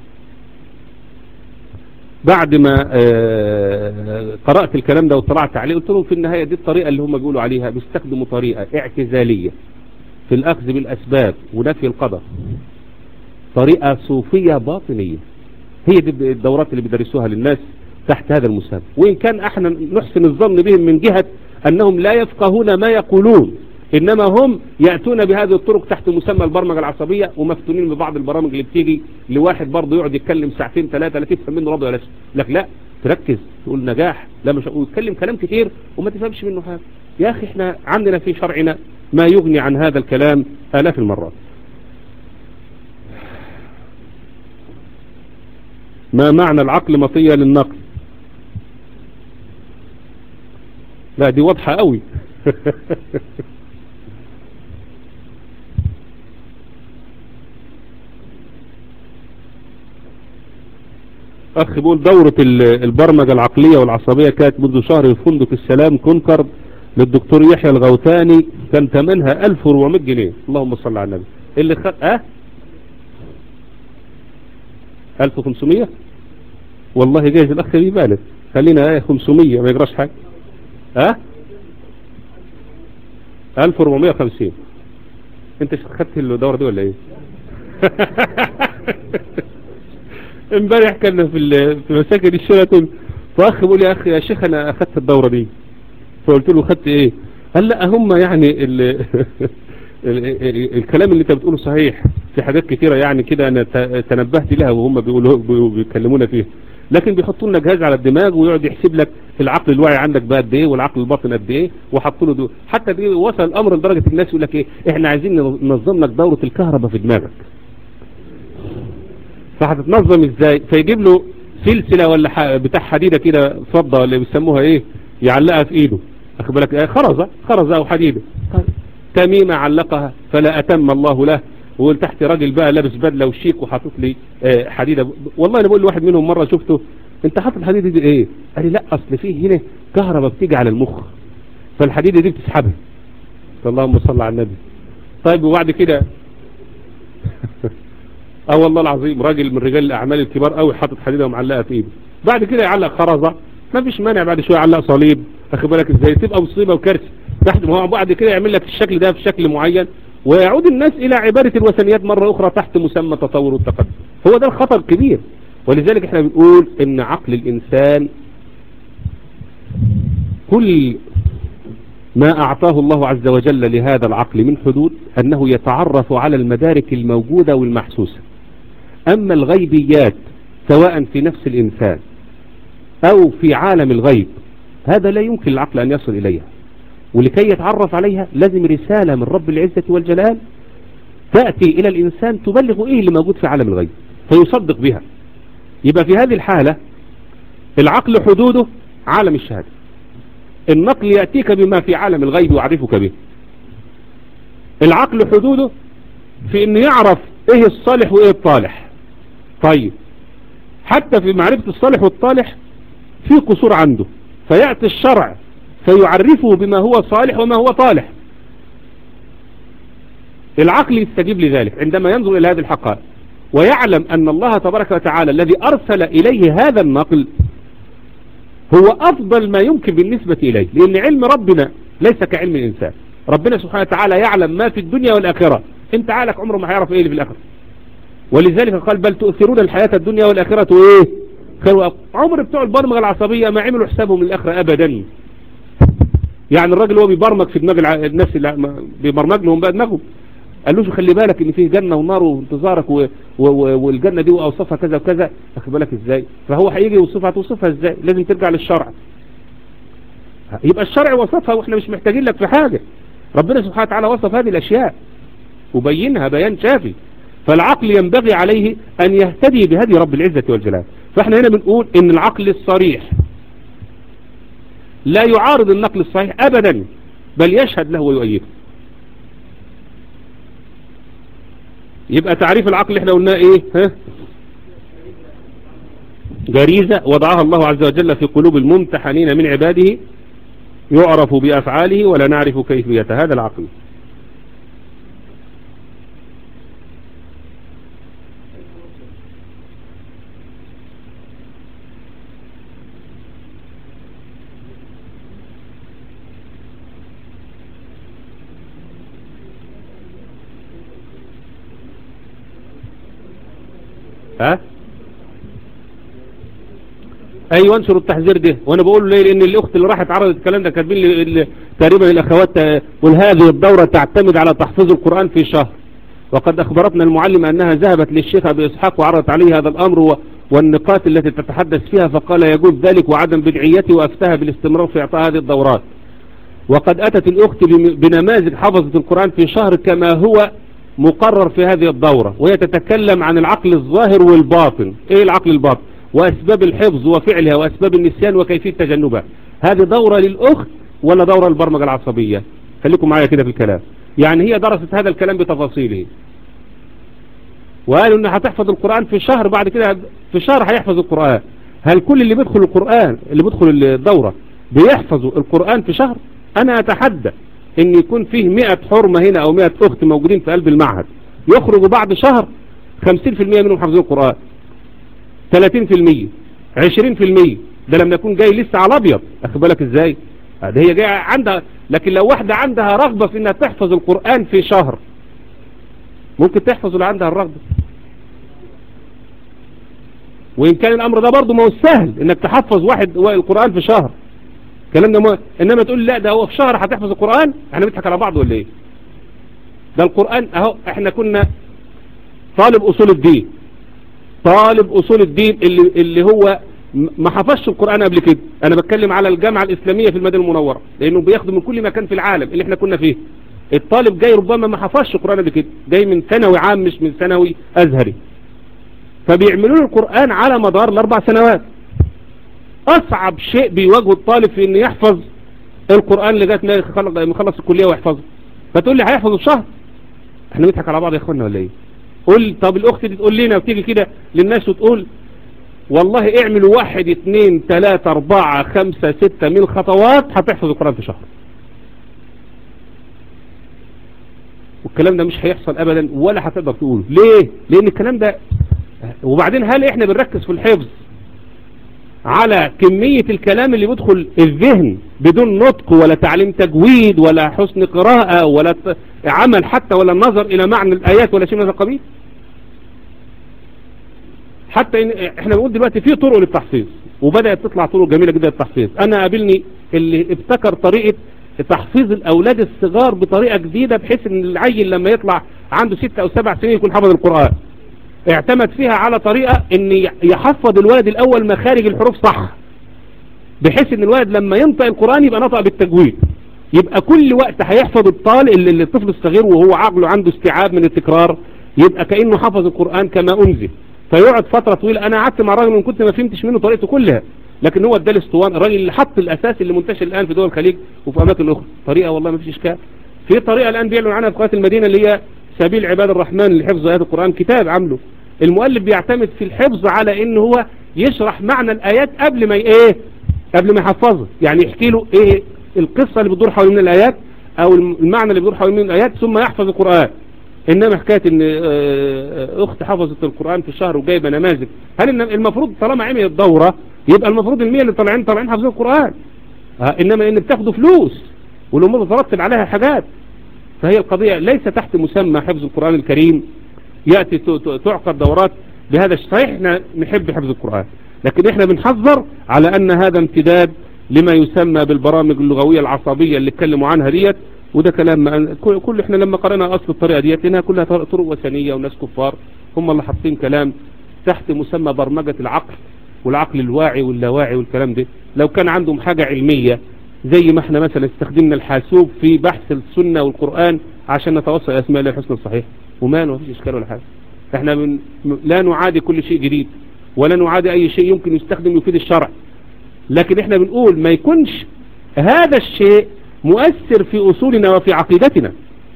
[SPEAKER 1] بعد ما قرأت الكلام ده وطلعت عليه قلت لهم في النهاية دي الطريقة اللي هم بيقولوا عليها بيستخدموا طريقة اعتزالية في الأخذ بالأسباب ونفي القدر طريقة صوفية باطنية هي دي الدورات اللي بيدرسوها للناس تحت هذا المسمى وإن كان احنا نحسن الظن بهم من جهة أنهم لا يفقهون ما يقولون إنما هم يأتون بهذه الطرق تحت مسمى البرمجة العصبية ومفتونين ببعض البرامج اللي بتيجي لواحد برضه يقعد يتكلم ساعتين ثلاثة لا تفهم منه رضا ولا شيء لك لا تركز تقول نجاح لا مش ويتكلم كلام كتير وما تفهمش منه حاجة يا أخي احنا عندنا في شرعنا ما يغني عن هذا الكلام آلاف المرات ما معنى العقل مطية للنقل لا دي واضحة قوي اخ بيقول دورة البرمجة العقلية والعصبية كانت منذ شهر في فندق السلام كونكرد للدكتور يحيى الغوثاني كان ثمنها 1400 جنيه اللهم صل على النبي اللي خد اه 1500 والله جايز الاخ بيبالغ خلينا ايه 500 ما يجراش حاجه ها أه؟ 1450 انت خدت الدورة دي ولا ايه امبارح كنا في في مساكن الشيراتون فاخ بيقول يا اخي يا شيخ انا اخدت الدورة دي فقلت له خدت ايه قال لا هم يعني ال ال ال الكلام اللي انت بتقوله صحيح في حاجات كتيرة يعني كده انا تنبهت لها وهم بيقولوا بيكلمونا فيها لكن بيحطوا لنا جهاز على الدماغ ويقعد يحسب لك العقل الواعي عندك بقى قد ايه والعقل الباطن قد ايه وحطوا له دول حتى دي وصل الامر لدرجة الناس يقول لك ايه احنا عايزين ننظم لك دورة الكهرباء في دماغك فهتتنظم ازاي فيجيب له سلسلة ولا ح- بتاع حديدة كده فضة ولا بيسموها ايه يعلقها في ايده اخد بالك آه، خرزة خرزة او حديدة تميمة علقها فلا اتم الله له وتحت راجل بقى لابس بدلة وشيك وحاطط لي آه، حديدة والله انا بقول لواحد منهم مرة شفته انت حاطط الحديدة دي ايه قال لي لا اصل فيه هنا كهرباء بتيجي على المخ فالحديدة دي بتسحبها اللهم صل على النبي طيب وبعد كده اه والله العظيم راجل من رجال الاعمال الكبار قوي حاطط حديده ومعلقها في ايده بعد كده يعلق خرزه ما فيش مانع بعد شويه يعلق صليب واخد بالك ازاي تبقى مصيبه وكارثه تحت ما هو بعد كده يعمل لك الشكل ده في شكل معين ويعود الناس الى عباده الوثنيات مره اخرى تحت مسمى التطور والتقدم هو ده الخطر الكبير ولذلك احنا بنقول ان عقل الانسان كل ما أعطاه الله عز وجل لهذا العقل من حدود أنه يتعرف على المدارك الموجودة والمحسوسة أما الغيبيات سواء في نفس الإنسان أو في عالم الغيب هذا لا يمكن العقل أن يصل إليها ولكي يتعرف عليها لازم رسالة من رب العزة والجلال تأتي إلى الإنسان تبلغ إيه اللي موجود في عالم الغيب فيصدق بها يبقى في هذه الحالة العقل حدوده عالم الشهادة النقل يأتيك بما في عالم الغيب يعرفك به العقل حدوده في انه يعرف ايه الصالح وايه الطالح طيب حتى في معرفة الصالح والطالح في قصور عنده فيأتي الشرع فيعرفه بما هو صالح وما هو طالح العقل يستجيب لذلك عندما ينظر إلى هذه الحقائق ويعلم أن الله تبارك وتعالى الذي أرسل إليه هذا النقل هو أفضل ما يمكن بالنسبة إليه لأن علم ربنا ليس كعلم الإنسان ربنا سبحانه وتعالى يعلم ما في الدنيا والآخرة انت عقلك عمره ما هيعرف ايه اللي في الآخرة ولذلك قال بل تؤثرون الحياة الدنيا والآخرة وايه خير وأبقى. عمر بتوع البرمجة العصبية ما عملوا حسابهم للآخرة أبدا يعني الراجل هو بيبرمج في دماغ الع- الناس اللي ما- بيبرمج لهم بقى دماغهم قال له خلي بالك ان فيه جنة ونار وانتظارك و... و... و... والجنة دي واوصافها كذا وكذا اخد بالك ازاي فهو هيجي يوصفها توصفها ازاي لازم ترجع للشرع يبقى الشرع وصفها واحنا مش محتاجين لك في حاجة ربنا سبحانه وتعالى وصف هذه الاشياء وبينها بيان شافي فالعقل ينبغي عليه ان يهتدي بهدي رب العزة والجلال فاحنا هنا بنقول ان العقل الصريح لا يعارض النقل الصحيح ابدا بل يشهد له ويؤيده يبقى تعريف العقل احنا قلناه ايه ها جريزة وضعها الله عز وجل في قلوب الممتحنين من عباده يعرف بأفعاله ولا نعرف كيفية هذا العقل ها ايوه انشروا التحذير ده وانا بقول ليه لان الاخت اللي راحت عرضت الكلام ده كاتبين لي ال- تقريبا الاخوات آه، قل هذه الدورة تعتمد على تحفيظ القرآن في شهر وقد اخبرتنا المعلمة انها ذهبت للشيخ ابي اسحاق وعرضت عليه هذا الامر و- والنقاط التي تتحدث فيها فقال يجوز ذلك وعدم بدعيته وافتها بالاستمرار في اعطاء هذه الدورات وقد اتت الاخت بم- بنماذج حفظت القرآن في شهر كما هو مقرر في هذه الدورة وهي تتكلم عن العقل الظاهر والباطن ايه العقل الباطن واسباب الحفظ وفعلها واسباب النسيان وكيفية تجنبها هذه دورة للاخت ولا دورة للبرمجة العصبية خليكم معايا كده في الكلام يعني هي درست هذا الكلام بتفاصيله وقالوا انها هتحفظ القرآن في شهر بعد كده في شهر هيحفظ القرآن هل كل اللي بيدخل القرآن اللي بيدخل الدورة بيحفظوا القرآن في شهر انا اتحدى ان يكون فيه 100 حرمة هنا او 100 اخت موجودين في قلب المعهد يخرجوا بعد شهر 50% منهم حافظين القرآن 30% 20% ده لما يكون جاي لسه على ابيض اخد بالك ازاي ده هي جايه عندها لكن لو واحدة عندها رغبة في انها تحفظ القرآن في شهر ممكن تحفظ اللي عندها الرغبة وإن كان الأمر ده برضه ما هو سهل إنك تحفظ واحد القرآن في شهر الكلام ده ما إنما تقول لا ده هو في شهر هتحفظ القرآن احنا بنضحك على بعض ولا إيه ده القرآن أهو احنا كنا طالب أصول الدين طالب أصول الدين اللي, اللي هو م- ما حفظش القرآن قبل كده أنا بتكلم على الجامعة الإسلامية في المدينة المنورة لأنه بياخدوا من كل مكان في العالم اللي احنا كنا فيه الطالب جاي ربما ما حفظش القرآن قبل كده جاي من ثانوي عام مش من ثانوي أزهري فبيعملوا له القرآن على مدار الاربع سنوات اصعب شيء بيواجهه الطالب في انه يحفظ القرآن لغاية ما يخلص الكلية ويحفظه فتقول لي هيحفظه في شهر احنا بنضحك على بعض يا اخوانا ولا ايه قول طب الاخت دي تقول لنا وتيجي كده للناس وتقول والله اعملوا واحد اثنين ثلاثة اربعة خمسة ستة من خطوات هتحفظ القرآن في شهر والكلام ده مش هيحصل ابدا ولا هتقدر تقوله ليه لان الكلام ده وبعدين هل احنا بنركز في الحفظ على كمية الكلام اللي بيدخل الذهن بدون نطق ولا تعليم تجويد ولا حسن قراءة ولا عمل حتى ولا النظر الى معنى الايات ولا شيء من هذا القبيل حتى إن احنا بنقول دلوقتي في طرق للتحفيظ وبدأت تطلع طرق جميلة جدا للتحفيظ انا قابلني اللي ابتكر طريقة تحفيظ الاولاد الصغار بطريقة جديدة بحيث ان العيل لما يطلع عنده ستة او سبع سنين يكون حفظ القرآن اعتمد فيها على طريقة ان يحفظ الولد الاول مخارج الحروف صح بحيث ان الولد لما ينطق القرآن يبقى نطق بالتجويد يبقى كل وقت هيحفظ الطالب اللي الطفل الصغير وهو عقله عنده استيعاب من التكرار يبقى كأنه حفظ القرآن كما انزل فيقعد فترة طويلة انا قعدت مع راجل كنت ما فهمتش منه طريقته كلها لكن هو ادالي اسطوان الراجل اللي حط الاساس اللي منتشر الان في دول الخليج وفي اماكن اخرى طريقة والله ما فيش اشكال في طريقة الان بيعلن عنها في قناه المدينة اللي هي سبيل عباد الرحمن لحفظ ايات القرآن كتاب عامله المؤلف بيعتمد في الحفظ على ان هو يشرح معنى الايات قبل ما ايه قبل ما يحفظه يعني يحكي له ايه القصة اللي بتدور حوالين الايات او المعنى اللي بيدور حوالين الايات ثم يحفظ القرآن انما حكاية ان اخت حفظت القرآن في الشهر وجايبه نماذج هل المفروض طالما عملت دورة يبقى المفروض المية اللي طالعين طالعين حافظين القرآن انما ان بتاخدوا فلوس والامور ترتب عليها حاجات فهي القضية ليس تحت مسمى حفظ القرآن الكريم يأتي تعقد دورات بهذا صحيح احنا نحب حفظ القرآن لكن احنا بنحذر على ان هذا امتداد لما يسمى بالبرامج اللغوية العصبية اللي اتكلموا عنها ديت وده كلام كل احنا لما قرأنا اصل الطريقة ديت لانها كلها طرق وثنية وناس كفار هم اللي حاطين كلام تحت مسمى برمجة العقل والعقل الواعي واللاواعي والكلام ده لو كان عندهم حاجة علمية زي ما احنا مثلا استخدمنا الحاسوب في بحث السنة والقرآن عشان نتوصل اسماء الله الحسنى الصحيح وما ما فيش اشكال ولا حاجة احنا من لا نعادي كل شيء جديد ولا نعادي اي شيء يمكن يستخدم يفيد الشرع لكن احنا بنقول ما يكونش هذا الشيء مؤثر في اصولنا وفي عقيدتنا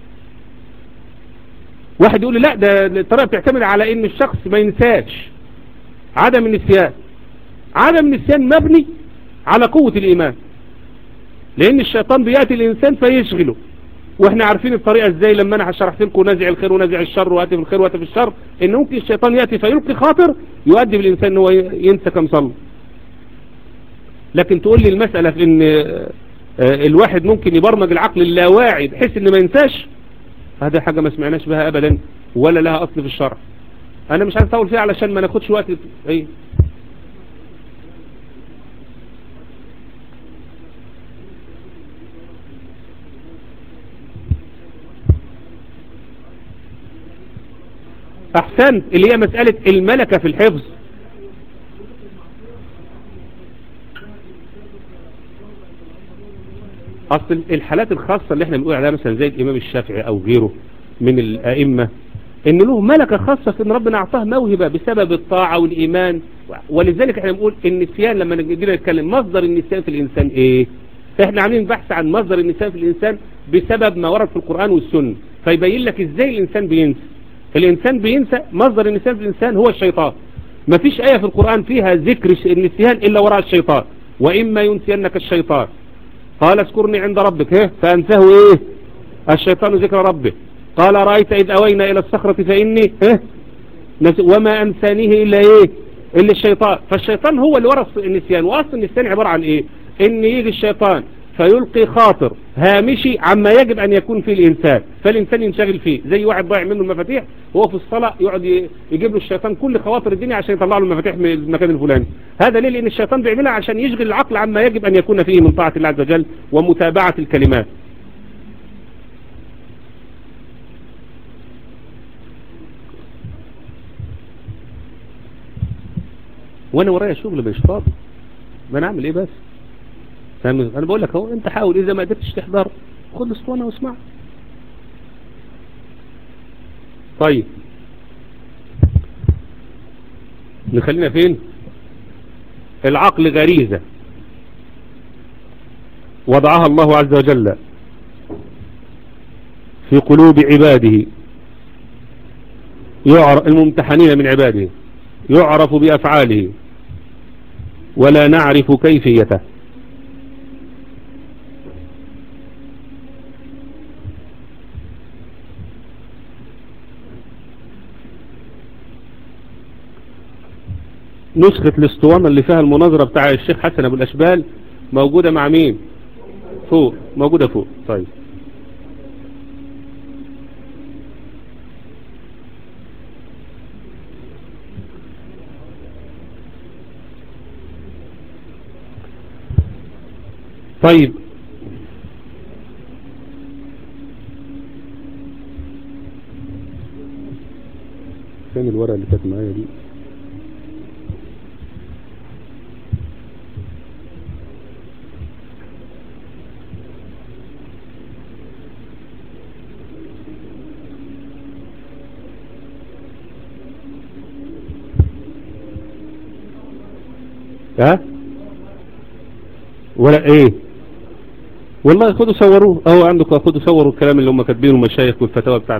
[SPEAKER 1] واحد يقول لي لا ده الطريقة بتعتمد على ان الشخص ما ينساش عدم النسيان عدم النسيان مبني على قوة الايمان لان الشيطان بيأتي الانسان فيشغله واحنا عارفين الطريقة ازاي لما انا شرحت لكم نزع الخير ونزع الشر واتي في الخير واتي في الشر ان ممكن الشيطان يأتي فيلقي خاطر يؤدي بالانسان ان هو ينسى كم صلى لكن تقول لي المسألة في ان الواحد ممكن يبرمج العقل اللاواعي بحيث ان ما ينساش هذا حاجة ما سمعناش بها ابدا ولا لها اصل في الشرع انا مش عايز اطول فيها علشان ما ناخدش وقت ايه احسنت اللي هي مسألة الملكة في الحفظ اصل الحالات الخاصة اللي احنا بنقول عليها مثلا زي الامام الشافعي او غيره من الائمة ان له ملكة خاصة في ان ربنا اعطاه موهبة بسبب الطاعة والايمان ولذلك احنا بنقول النسيان لما نجينا نتكلم مصدر النسيان في الانسان ايه احنا عاملين بحث عن مصدر النسيان في الانسان بسبب ما ورد في القرآن والسنة فيبين لك ازاي الانسان بينسى الإنسان بينسى مصدر النسيان في الإنسان هو الشيطان ما فيش آية في القرآن فيها ذكر النسيان إلا وراء الشيطان وإما ينسينك الشيطان قال اذكرني عند ربك ايه فأنساه إيه الشيطان ذكر ربه قال رأيت إذ أوينا إلى الصخرة فإني إيه وما أنسانيه إلا إيه إلا الشيطان فالشيطان هو اللي ورث النسيان وأصل النسيان عبارة عن إيه إن يجي الشيطان فيلقي خاطر هامشي عما يجب أن يكون فيه الإنسان فالإنسان ينشغل فيه زي واحد ضايع منه المفاتيح وهو في الصلاة يقعد يجيب له الشيطان كل خواطر الدنيا عشان يطلع له المفاتيح من المكان الفلاني هذا ليه لأن الشيطان بيعملها عشان يشغل العقل عما يجب أن يكون فيه من طاعة الله عز وجل ومتابعة الكلمات وانا ورايا شغل مش فاضي ما انا اعمل ايه بس فاهم انا بقول لك اهو انت حاول اذا ما قدرتش تحضر خد اسطوانه واسمع طيب نخلينا فين العقل غريزة وضعها الله عز وجل في قلوب عباده يعرف الممتحنين من عباده يعرف بأفعاله ولا نعرف كيفيته نسخة الاسطوانة اللي فيها المناظرة بتاع الشيخ حسن ابو الاشبال موجودة مع مين فوق موجودة فوق طيب طيب فين الورقة اللي كانت معايا دي ها ولا ايه والله خدوا صوروه اهو عندكم خدوا صوروا الكلام اللي هم كاتبينه المشايخ والفتاوى بتاعته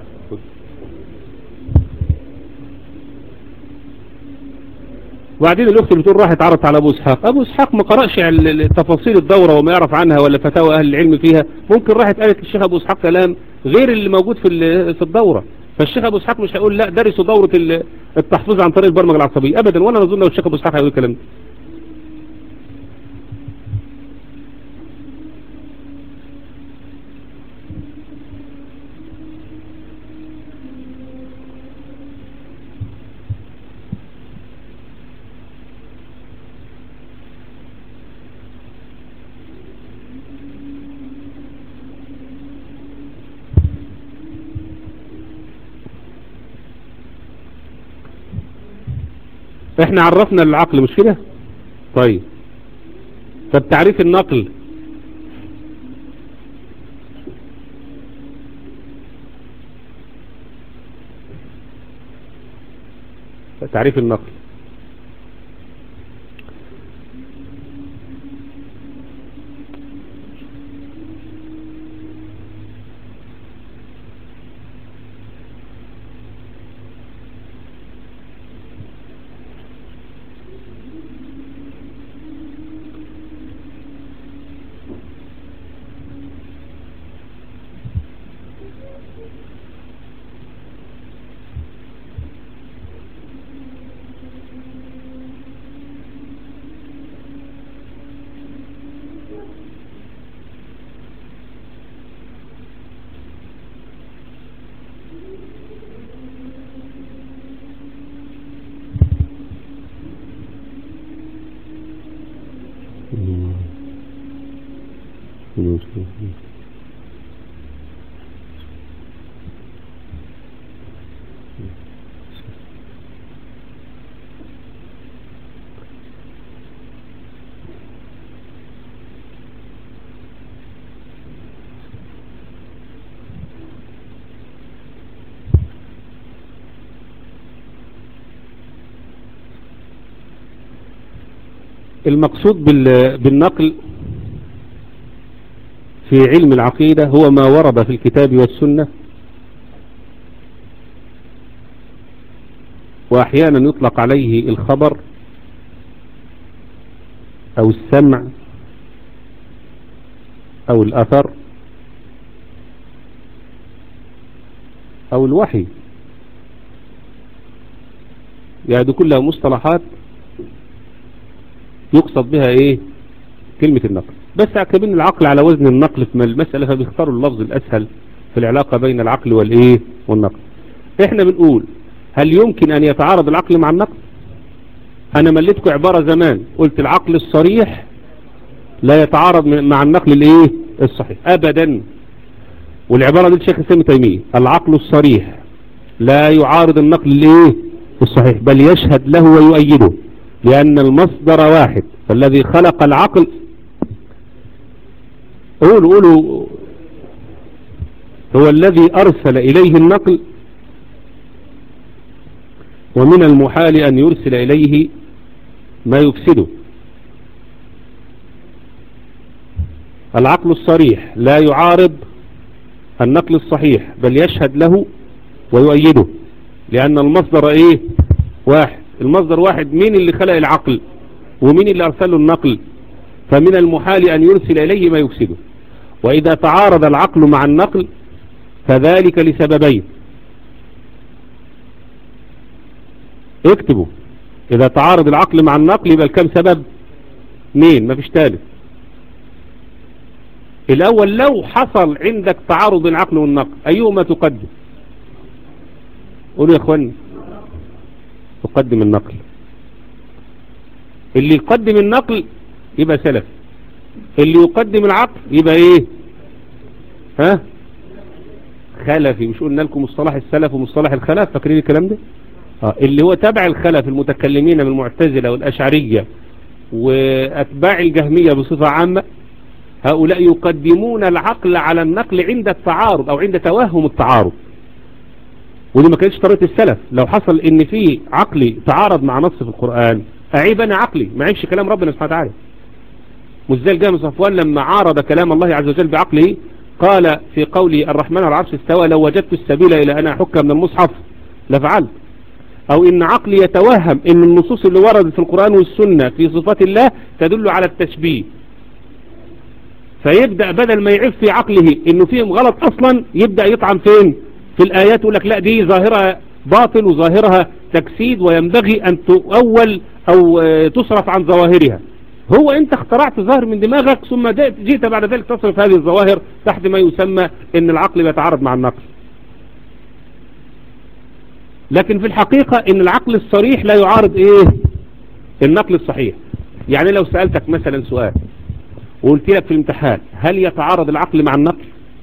[SPEAKER 1] وبعدين الاخت بتقول راحت عرضت على ابو اسحاق ابو اسحاق ما قرأش تفاصيل الدورة وما يعرف عنها ولا فتاوى اهل العلم فيها ممكن راحت قالت للشيخ ابو اسحاق كلام غير اللي موجود في في الدورة فالشيخ ابو اسحاق مش هيقول لا درسوا دورة التحفيظ عن طريق البرمجة العصبية ابدا ولا اظن لو الشيخ ابو اسحاق هيقول الكلام ده احنا عرفنا العقل مش كده طيب طب تعريف النقل تعريف النقل المقصود بالنقل في علم العقيدة هو ما ورد في الكتاب والسنة وأحيانا يطلق عليه الخبر أو السمع أو الأثر أو الوحي يعني دي كلها مصطلحات يقصد بها ايه كلمة النقل بس اعتبرين العقل على وزن النقل في المسألة فبيختاروا اللفظ الاسهل في العلاقة بين العقل والايه والنقل احنا بنقول هل يمكن ان يتعارض العقل مع النقل انا مليتكم عبارة زمان قلت العقل الصريح لا يتعارض مع النقل الايه الصحيح ابدا والعبارة دي الشيخ السامي تيمية العقل الصريح لا يعارض النقل الايه الصحيح بل يشهد له ويؤيده لأن المصدر واحد فالذي خلق العقل قولوا قولوا هو الذي أرسل إليه النقل ومن المحال أن يرسل إليه ما يفسده العقل الصريح لا يعارض النقل الصحيح بل يشهد له ويؤيده لأن المصدر إيه واحد المصدر واحد مين اللي خلق العقل ومين اللي أرسل له النقل فمن المحال أن يرسل إليه ما يفسده وإذا تعارض العقل مع النقل فذلك لسببين اكتبوا إذا تعارض العقل مع النقل يبقى كم سبب اثنين مفيش ثالث الأول لو حصل عندك تعارض بين العقل والنقل أيهما تقدم قولوا يا اخواني تقدم النقل اللي يقدم النقل يبقى سلف اللي يقدم العقل يبقى ايه ها خلفي مش قلنا لكم مصطلح السلف ومصطلح الخلف فاكرين الكلام ده آه اللي هو تبع الخلف المتكلمين من المعتزلة والأشعرية وأتباع الجهمية بصفة عامة هؤلاء يقدمون العقل على النقل عند التعارض أو عند توهم التعارض ودي ما كانتش طريقة السلف لو حصل ان في عقلي تعارض مع نص في القرآن اعيب انا عقلي ما عيبش كلام ربنا سبحانه وتعالى مش زي الجامع صفوان لما عارض كلام الله عز وجل بعقله قال في قولي الرحمن على العرش استوى لو وجدت السبيل الى ان احك من المصحف لفعلت او ان عقلي يتوهم ان النصوص اللي وردت في القرآن والسنة في صفات الله تدل على التشبيه فيبدأ بدل ما يعف في عقله انه فيهم غلط اصلا يبدأ يطعن فين في الآيات يقول لك لا دي ظاهرها باطل وظاهرها تجسيد وينبغي أن تؤول أو تصرف عن ظواهرها هو أنت اخترعت ظاهر من دماغك ثم جئت بعد ذلك تصرف هذه الظواهر تحت ما يسمى أن العقل بيتعارض مع النقل لكن في الحقيقة أن العقل الصريح لا يعارض إيه النقل الصحيح يعني لو سألتك مثلا سؤال وقلت لك في الامتحان هل يتعارض العقل مع النقل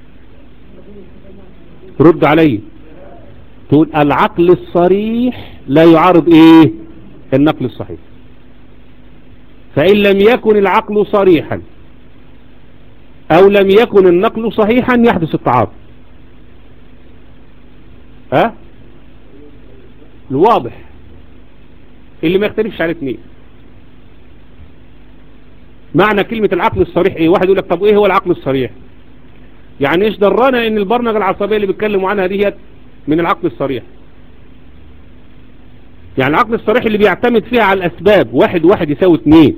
[SPEAKER 1] رد علي تقول العقل الصريح لا يعارض ايه النقل الصحيح فإن لم يكن العقل صريحا أو لم يكن النقل صحيحا يحدث التعارض ها أه؟ الواضح اللي ما يختلفش على اثنين معنى كلمة العقل الصريح ايه واحد يقول لك طب ايه هو العقل الصريح يعني ايش درانا ان البرمجة العصبية اللي بيتكلموا عنها ديت من العقل الصريح يعني العقل الصريح اللي بيعتمد فيها على الاسباب واحد واحد يساوي اثنين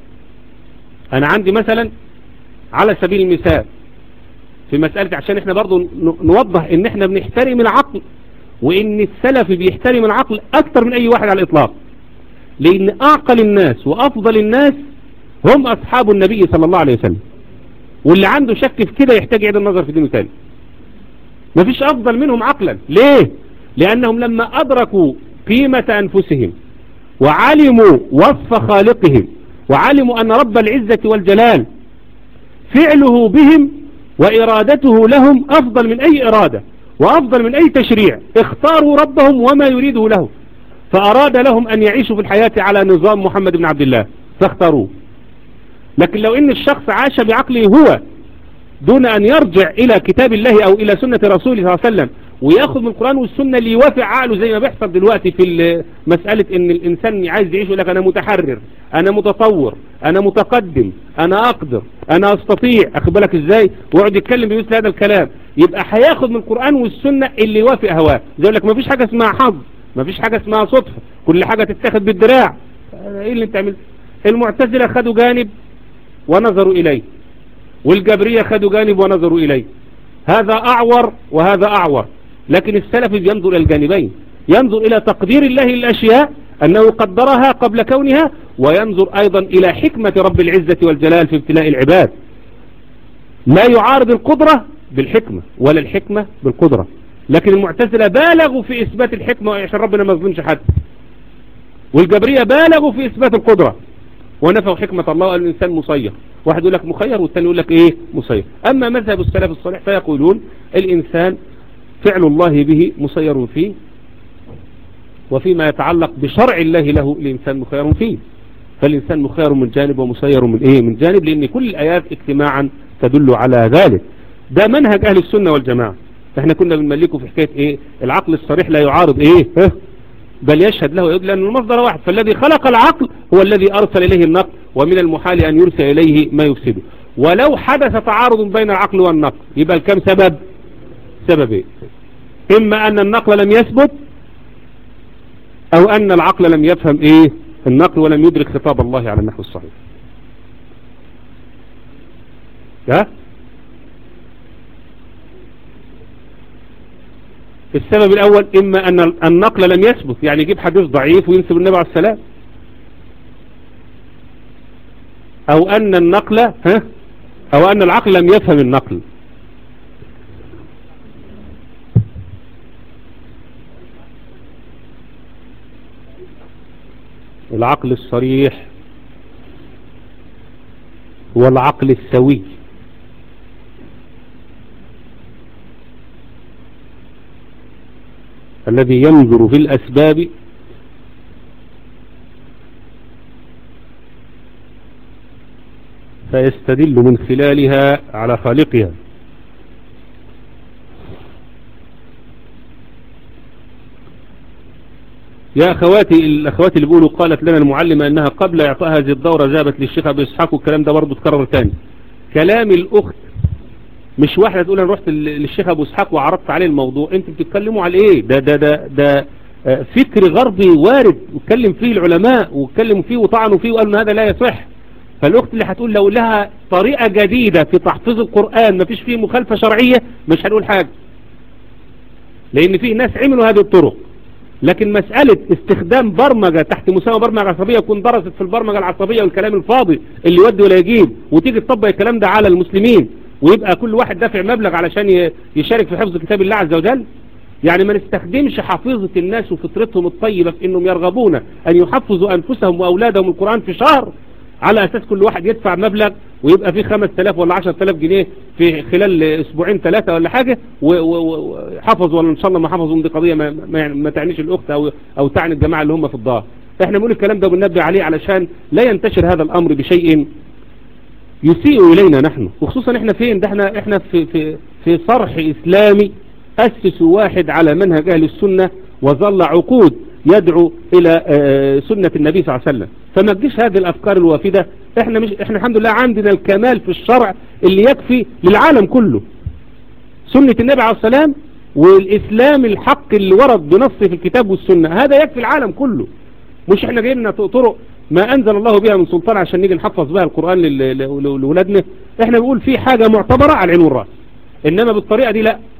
[SPEAKER 1] انا عندي مثلا على سبيل المثال في مسألة عشان احنا برضو نوضح ان احنا بنحترم العقل وان السلف بيحترم العقل اكتر من اي واحد على الاطلاق لان اعقل الناس وافضل الناس هم اصحاب النبي صلى الله عليه وسلم واللي عنده شك في كده يحتاج يعيد النظر في دينه تاني مفيش افضل منهم عقلا ليه لانهم لما ادركوا قيمة انفسهم وعلموا وصف خالقهم وعلموا ان رب العزة والجلال فعله بهم وارادته لهم افضل من اي ارادة وافضل من اي تشريع اختاروا ربهم وما يريده له فاراد لهم ان يعيشوا في الحياة على نظام محمد بن عبد الله فاختاروه لكن لو ان الشخص عاش بعقله هو دون ان يرجع الى كتاب الله او الى سنة رسوله صلى الله عليه وسلم وياخذ من القرآن والسنة اللي يوافق عقله زي ما بيحصل دلوقتي في مسألة ان الانسان عايز يعيش يقول لك انا متحرر انا متطور انا متقدم انا اقدر انا استطيع اخد بالك ازاي ويقعد يتكلم بمثل هذا الكلام يبقى هياخد من القرآن والسنة اللي يوافق هواه زي يقول لك ما فيش حاجة اسمها حظ ما فيش حاجة اسمها صدفة كل حاجة تتاخد بالدراع ايه اللي انت عمل المعتزلة خدوا جانب ونظروا إليه والجبرية خدوا جانب ونظروا إليه هذا أعور وهذا أعور لكن السلف ينظر إلى الجانبين ينظر إلى تقدير الله للأشياء أنه قدرها قبل كونها وينظر أيضا إلى حكمة رب العزة والجلال في ابتلاء العباد لا يعارض القدرة بالحكمة ولا الحكمة بالقدرة لكن المعتزلة بالغوا في إثبات الحكمة عشان ربنا ما يظلمش حد والجبرية بالغوا في إثبات القدرة ونفوا حكمة الله وقال الإنسان مسير واحد يقول لك مخير والثاني يقول لك إيه مسير أما مذهب السلف الصالح فيقولون الإنسان فعل الله به مسير فيه وفيما يتعلق بشرع الله له الإنسان مخير فيه فالإنسان مخير من جانب ومسير من إيه من جانب لأن كل الآيات اجتماعا تدل على ذلك ده منهج أهل السنة والجماعة احنا كنا بنملكه في حكاية إيه العقل الصريح لا يعارض إيه ها؟ بل يشهد له ويقول لأن المصدر واحد فالذي خلق العقل هو الذي أرسل إليه النقل ومن المحال أن يرسل إليه ما يفسده ولو حدث تعارض بين العقل والنقل يبقى الكم سبب سببين إما أن النقل لم يثبت أو أن العقل لم يفهم إيه النقل ولم يدرك خطاب الله على النحو الصحيح ها السبب الأول إما أن النقل لم يثبت يعني يجيب حديث ضعيف وينسب النبي عليه السلام أو أن النقل ها أو أن العقل لم يفهم النقل العقل الصريح هو العقل السوي الذي ينظر في الأسباب فيستدل من خلالها على خالقها يا أخواتي الأخوات اللي بيقولوا قالت لنا المعلمة أنها قبل إعطاء هذه الدورة ذهبت للشيخ أبو إسحاق والكلام ده برضه تكرر تاني كلام الأخت مش واحدة تقول أنا رحت للشيخ أبو إسحاق وعرضت عليه الموضوع أنت بتتكلموا على إيه ده ده ده ده فكر غربي وارد واتكلم فيه العلماء واتكلموا فيه وطعنوا فيه وقالوا ان هذا لا يصح فالأخت اللي هتقول لو لها طريقة جديدة في تحفيظ القرآن ما فيش فيه مخالفة شرعية مش هنقول حاجة لأن فيه ناس عملوا هذه الطرق لكن مسألة استخدام برمجة تحت مسمى برمجة عصبية يكون درست في البرمجة العصبية والكلام الفاضي اللي يودي ولا يجيب وتيجي تطبق الكلام ده على المسلمين ويبقى كل واحد دافع مبلغ علشان يشارك في حفظ كتاب الله عز وجل يعني ما نستخدمش حفيظة الناس وفطرتهم الطيبة في انهم يرغبون ان يحفظوا انفسهم واولادهم القرآن في شهر على اساس كل واحد يدفع مبلغ ويبقى فيه 5000 ولا 10000 جنيه في خلال اسبوعين ثلاثة ولا حاجة وحفظ ولا ان شاء الله ما حفظوا دي قضية ما, ما, ما تعنيش الاخت او, أو تعني الجماعة اللي هم في الظاهر احنا بنقول الكلام ده وبننبه عليه علشان لا ينتشر هذا الامر بشيء يسيء الينا نحن وخصوصا احنا فين ده احنا احنا في, في, في صرح اسلامي أسس واحد على منهج أهل السنة وظل عقود يدعو إلى سنة النبي صلى الله عليه وسلم فما تجيش هذه الأفكار الوافدة احنا, مش احنا الحمد لله عندنا الكمال في الشرع اللي يكفي للعالم كله سنة النبي عليه السلام والإسلام الحق اللي ورد بنص في الكتاب والسنة هذا يكفي العالم كله مش احنا جايين طرق ما أنزل الله بها من سلطان عشان نيجي نحفظ بها القرآن لولادنا احنا بنقول في حاجة معتبرة على العين والرأس إنما بالطريقة دي لا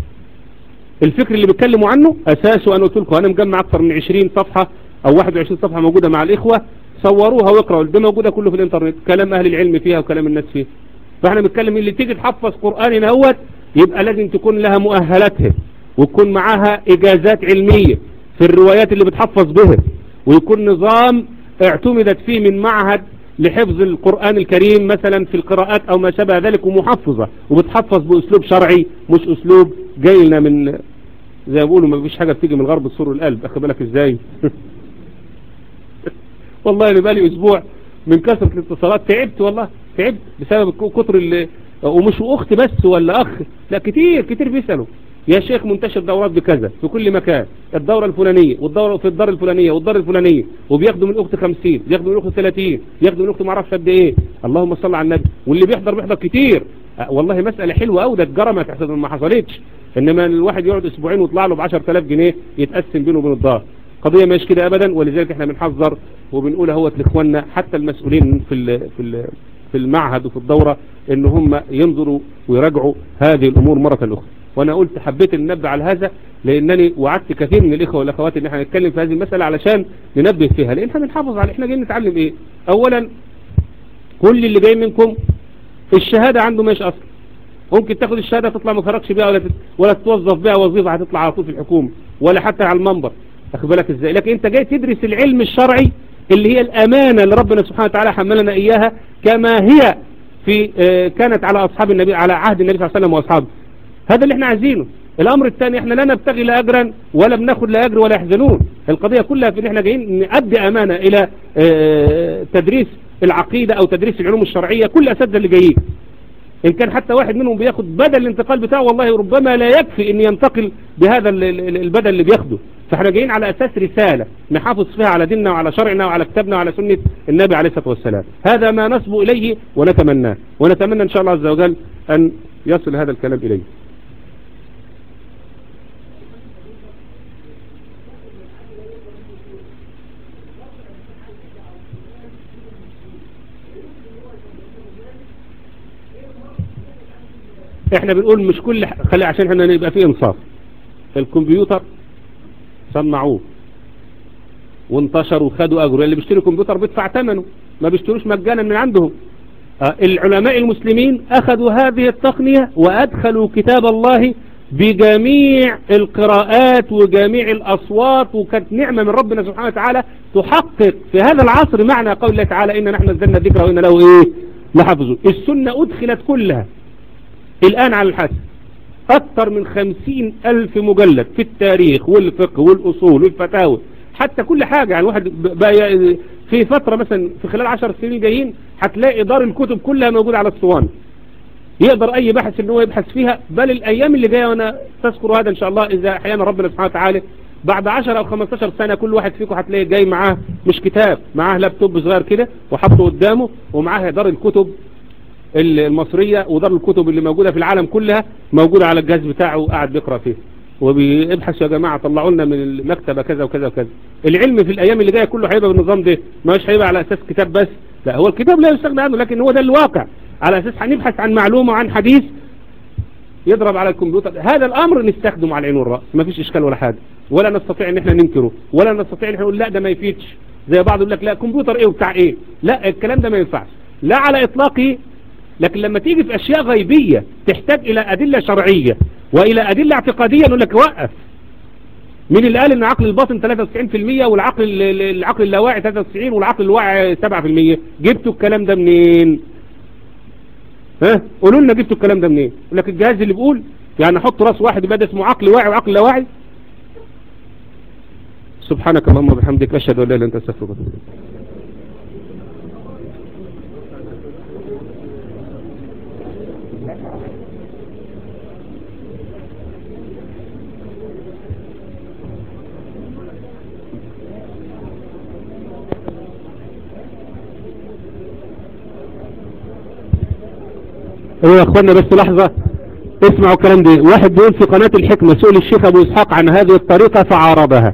[SPEAKER 1] الفكر اللي بيتكلموا عنه أساسه أنا قلت لكم أنا مجمع أكثر من 20 صفحة أو 21 صفحة موجودة مع الإخوة صوروها واقرأوا ده موجودة كله في الإنترنت كلام أهل العلم فيها وكلام الناس فيها فاحنا بنتكلم اللي تيجي تحفظ قرآن نهوت يبقى لازم تكون لها مؤهلاتها وتكون معاها إجازات علمية في الروايات اللي بتحفظ بها ويكون نظام اعتمدت فيه من معهد لحفظ القرآن الكريم مثلا في القراءات او ما شابه ذلك ومحفظة وبتحفظ باسلوب شرعي مش اسلوب جاي لنا من زي ما بيقولوا ما فيش حاجة بتيجي من غرب السر القلب اخد بالك ازاي والله انا بقالي اسبوع من كثرة الاتصالات تعبت والله تعبت بسبب كتر اللي ومش اخت بس ولا اخ لا كتير كتير بيسألوا يا شيخ منتشر دورات بكذا في كل مكان الدورة الفلانية والدورة في الدار الفلانية والدار الفلانية وبياخدوا من الاخت 50 بياخدوا من الاخت 30 بياخدوا من الاخت ما اعرفش قد ايه اللهم صل على النبي واللي بيحضر بيحضر كتير والله مسألة حلوة قوي ده اتجرمت ما حصلتش انما الواحد يقعد اسبوعين ويطلع له ب 10000 جنيه يتقسم بينه وبين الدار قضية مش كده ابدا ولذلك احنا بنحذر وبنقول اهوت لاخواننا حتى المسؤولين في ال في ال في المعهد وفي الدورة ان هم ينظروا ويراجعوا هذه الامور مرة اخرى وانا قلت حبيت ان ننبه على هذا لانني وعدت كثير من الاخوة والاخوات ان احنا نتكلم في هذه المسألة علشان ننبه فيها لان احنا بنحافظ على احنا جايين نتعلم ايه اولا كل اللي جاي منكم الشهادة عنده مش اصلا ممكن تاخد الشهادة تطلع ما فرقش بيها ولا ولا تتوظف بيها وظيفة هتطلع على طول في الحكومة ولا حتى على المنبر اخد بالك ازاي لكن انت جاي تدرس العلم الشرعي اللي هي الامانة اللي ربنا سبحانه وتعالى حملنا اياها كما هي في اه كانت على اصحاب النبي على عهد النبي صلى الله عليه وسلم واصحابه هذا اللي احنا عايزينه الامر الثاني احنا لا نبتغي لا اجرا ولا بناخد لا اجر ولا يحزنون القضية كلها في ان احنا جايين نأدي امانة الى اه تدريس العقيدة او تدريس العلوم الشرعية كل اساتذه اللي جايين ان كان حتى واحد منهم بياخد بدل الانتقال بتاعه والله ربما لا يكفي ان ينتقل بهذا البدل اللي بياخده فاحنا جايين على اساس رسالة نحافظ فيها على ديننا وعلى شرعنا وعلى كتابنا وعلى سنة النبي عليه الصلاة والسلام هذا ما نصب اليه ونتمناه ونتمنى ان شاء الله عز وجل ان يصل هذا الكلام اليه احنا بنقول مش كل ح- خلي عشان احنا نبقى فيه انصاف الكمبيوتر صنعوه وانتشر وخدوا اجره اللي بيشتري كمبيوتر بيدفع ثمنه ما بيشتروش مجانا من عندهم آه، العلماء المسلمين اخذوا هذه التقنية وادخلوا كتاب الله بجميع القراءات وجميع الاصوات وكانت نعمة من ربنا سبحانه وتعالى تحقق في هذا العصر معنى قول الله تعالى ان نحن نزلنا الذكر وان له ايه لحفظه السنة ادخلت كلها الآن على الحسب أكثر من خمسين ألف مجلد في التاريخ والفقه والأصول والفتاوى حتى كل حاجة يعني واحد ب- بقى ي- في فترة مثلا في خلال عشر سنين جايين هتلاقي دار الكتب كلها موجودة على الصوان يقدر أي باحث إن هو يبحث فيها بل الأيام اللي جاية وأنا تذكر هذا إن شاء الله إذا أحيانا ربنا سبحانه وتعالى بعد 10 أو 15 سنة كل واحد فيكم هتلاقي جاي معاه مش كتاب معاه لابتوب صغير كده وحطه قدامه ومعاه دار الكتب المصرية ودار الكتب اللي موجودة في العالم كلها موجودة على الجهاز بتاعه وقاعد بيقرأ فيه وبيبحث يا جماعة طلعوا لنا من المكتبة كذا وكذا وكذا العلم في الأيام اللي جاية كله هيبقى بالنظام ده مش هيبقى على أساس كتاب بس لا هو الكتاب لا يستغنى عنه لكن هو ده الواقع على أساس هنبحث عن معلومة وعن حديث يضرب على الكمبيوتر هذا الأمر نستخدمه على العين والرأس ما فيش إشكال ولا حاجة ولا نستطيع ان احنا ننكره ولا نستطيع ان احنا نقول لا ده ما يفيدش زي بعض يقول لك لا كمبيوتر ايه وبتاع ايه لا الكلام ده ما ينفعش لا على اطلاقه لكن لما تيجي في اشياء غيبية تحتاج الى ادلة شرعية والى ادلة اعتقادية نقول لك وقف مين اللي قال ان عقل الباطن 93% والعقل ال- ال- العقل اللاواعي 93 والعقل الواعي 7% جبتوا الكلام ده منين ها قولوا لنا جبتوا الكلام ده منين يقول لك الجهاز اللي بيقول يعني احط راس واحد يبقى ده اسمه عقل واعي وعقل لا واعي سبحانك اللهم وبحمدك اشهد ان لا اله الا انت استغفرك واتوب اليك ايوه يا اخوانا بس لحظة اسمعوا الكلام ده واحد بيقول في قناة الحكمة سئل الشيخ ابو اسحاق عن هذه الطريقة فعارضها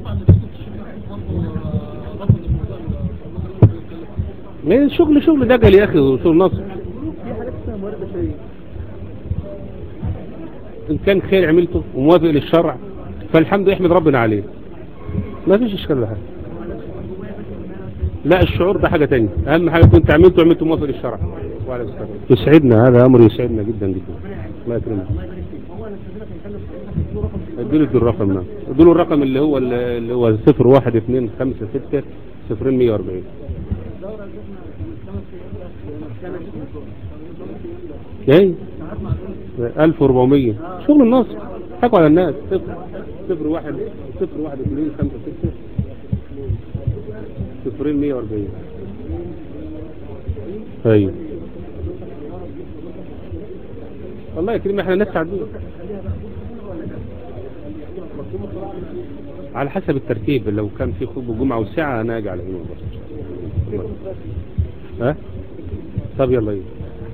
[SPEAKER 1] ما شغل شغل دجل يا اخي وشغل نصر ان كان خير عملته وموافق للشرع فالحمد لله يحمد ربنا عليه ما فيش اشكال ولا حاجه لا الشعور ده حاجة تانية اهم حاجة كنت عملته عملته موافق للشرع وعلى السلام يسعدنا هذا امر يسعدنا جدا جدا الله يكرمك ادوا له الرقم نعم ادوا له الرقم اللي هو اللي هو 012556 0140 ايه 1400 شغل النصر حكوا على الناس صفر صفر واحد صفر واحد اثنين خمسة ستة صفرين مية واربعين ايوه والله يا كريم احنا ناس عدود على حسب الترتيب لو كان في خطبة جمعة وساعة انا اجي على هنا والله. ها طب يلا يلا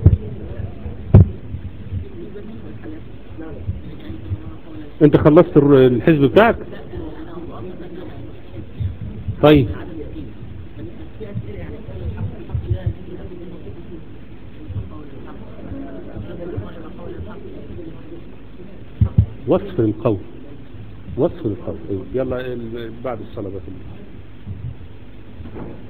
[SPEAKER 1] انت خلصت الر- الحزب بتاعك طيب وصف القول وصف القول أيوة. يلا ال- بعد الصلاة بقى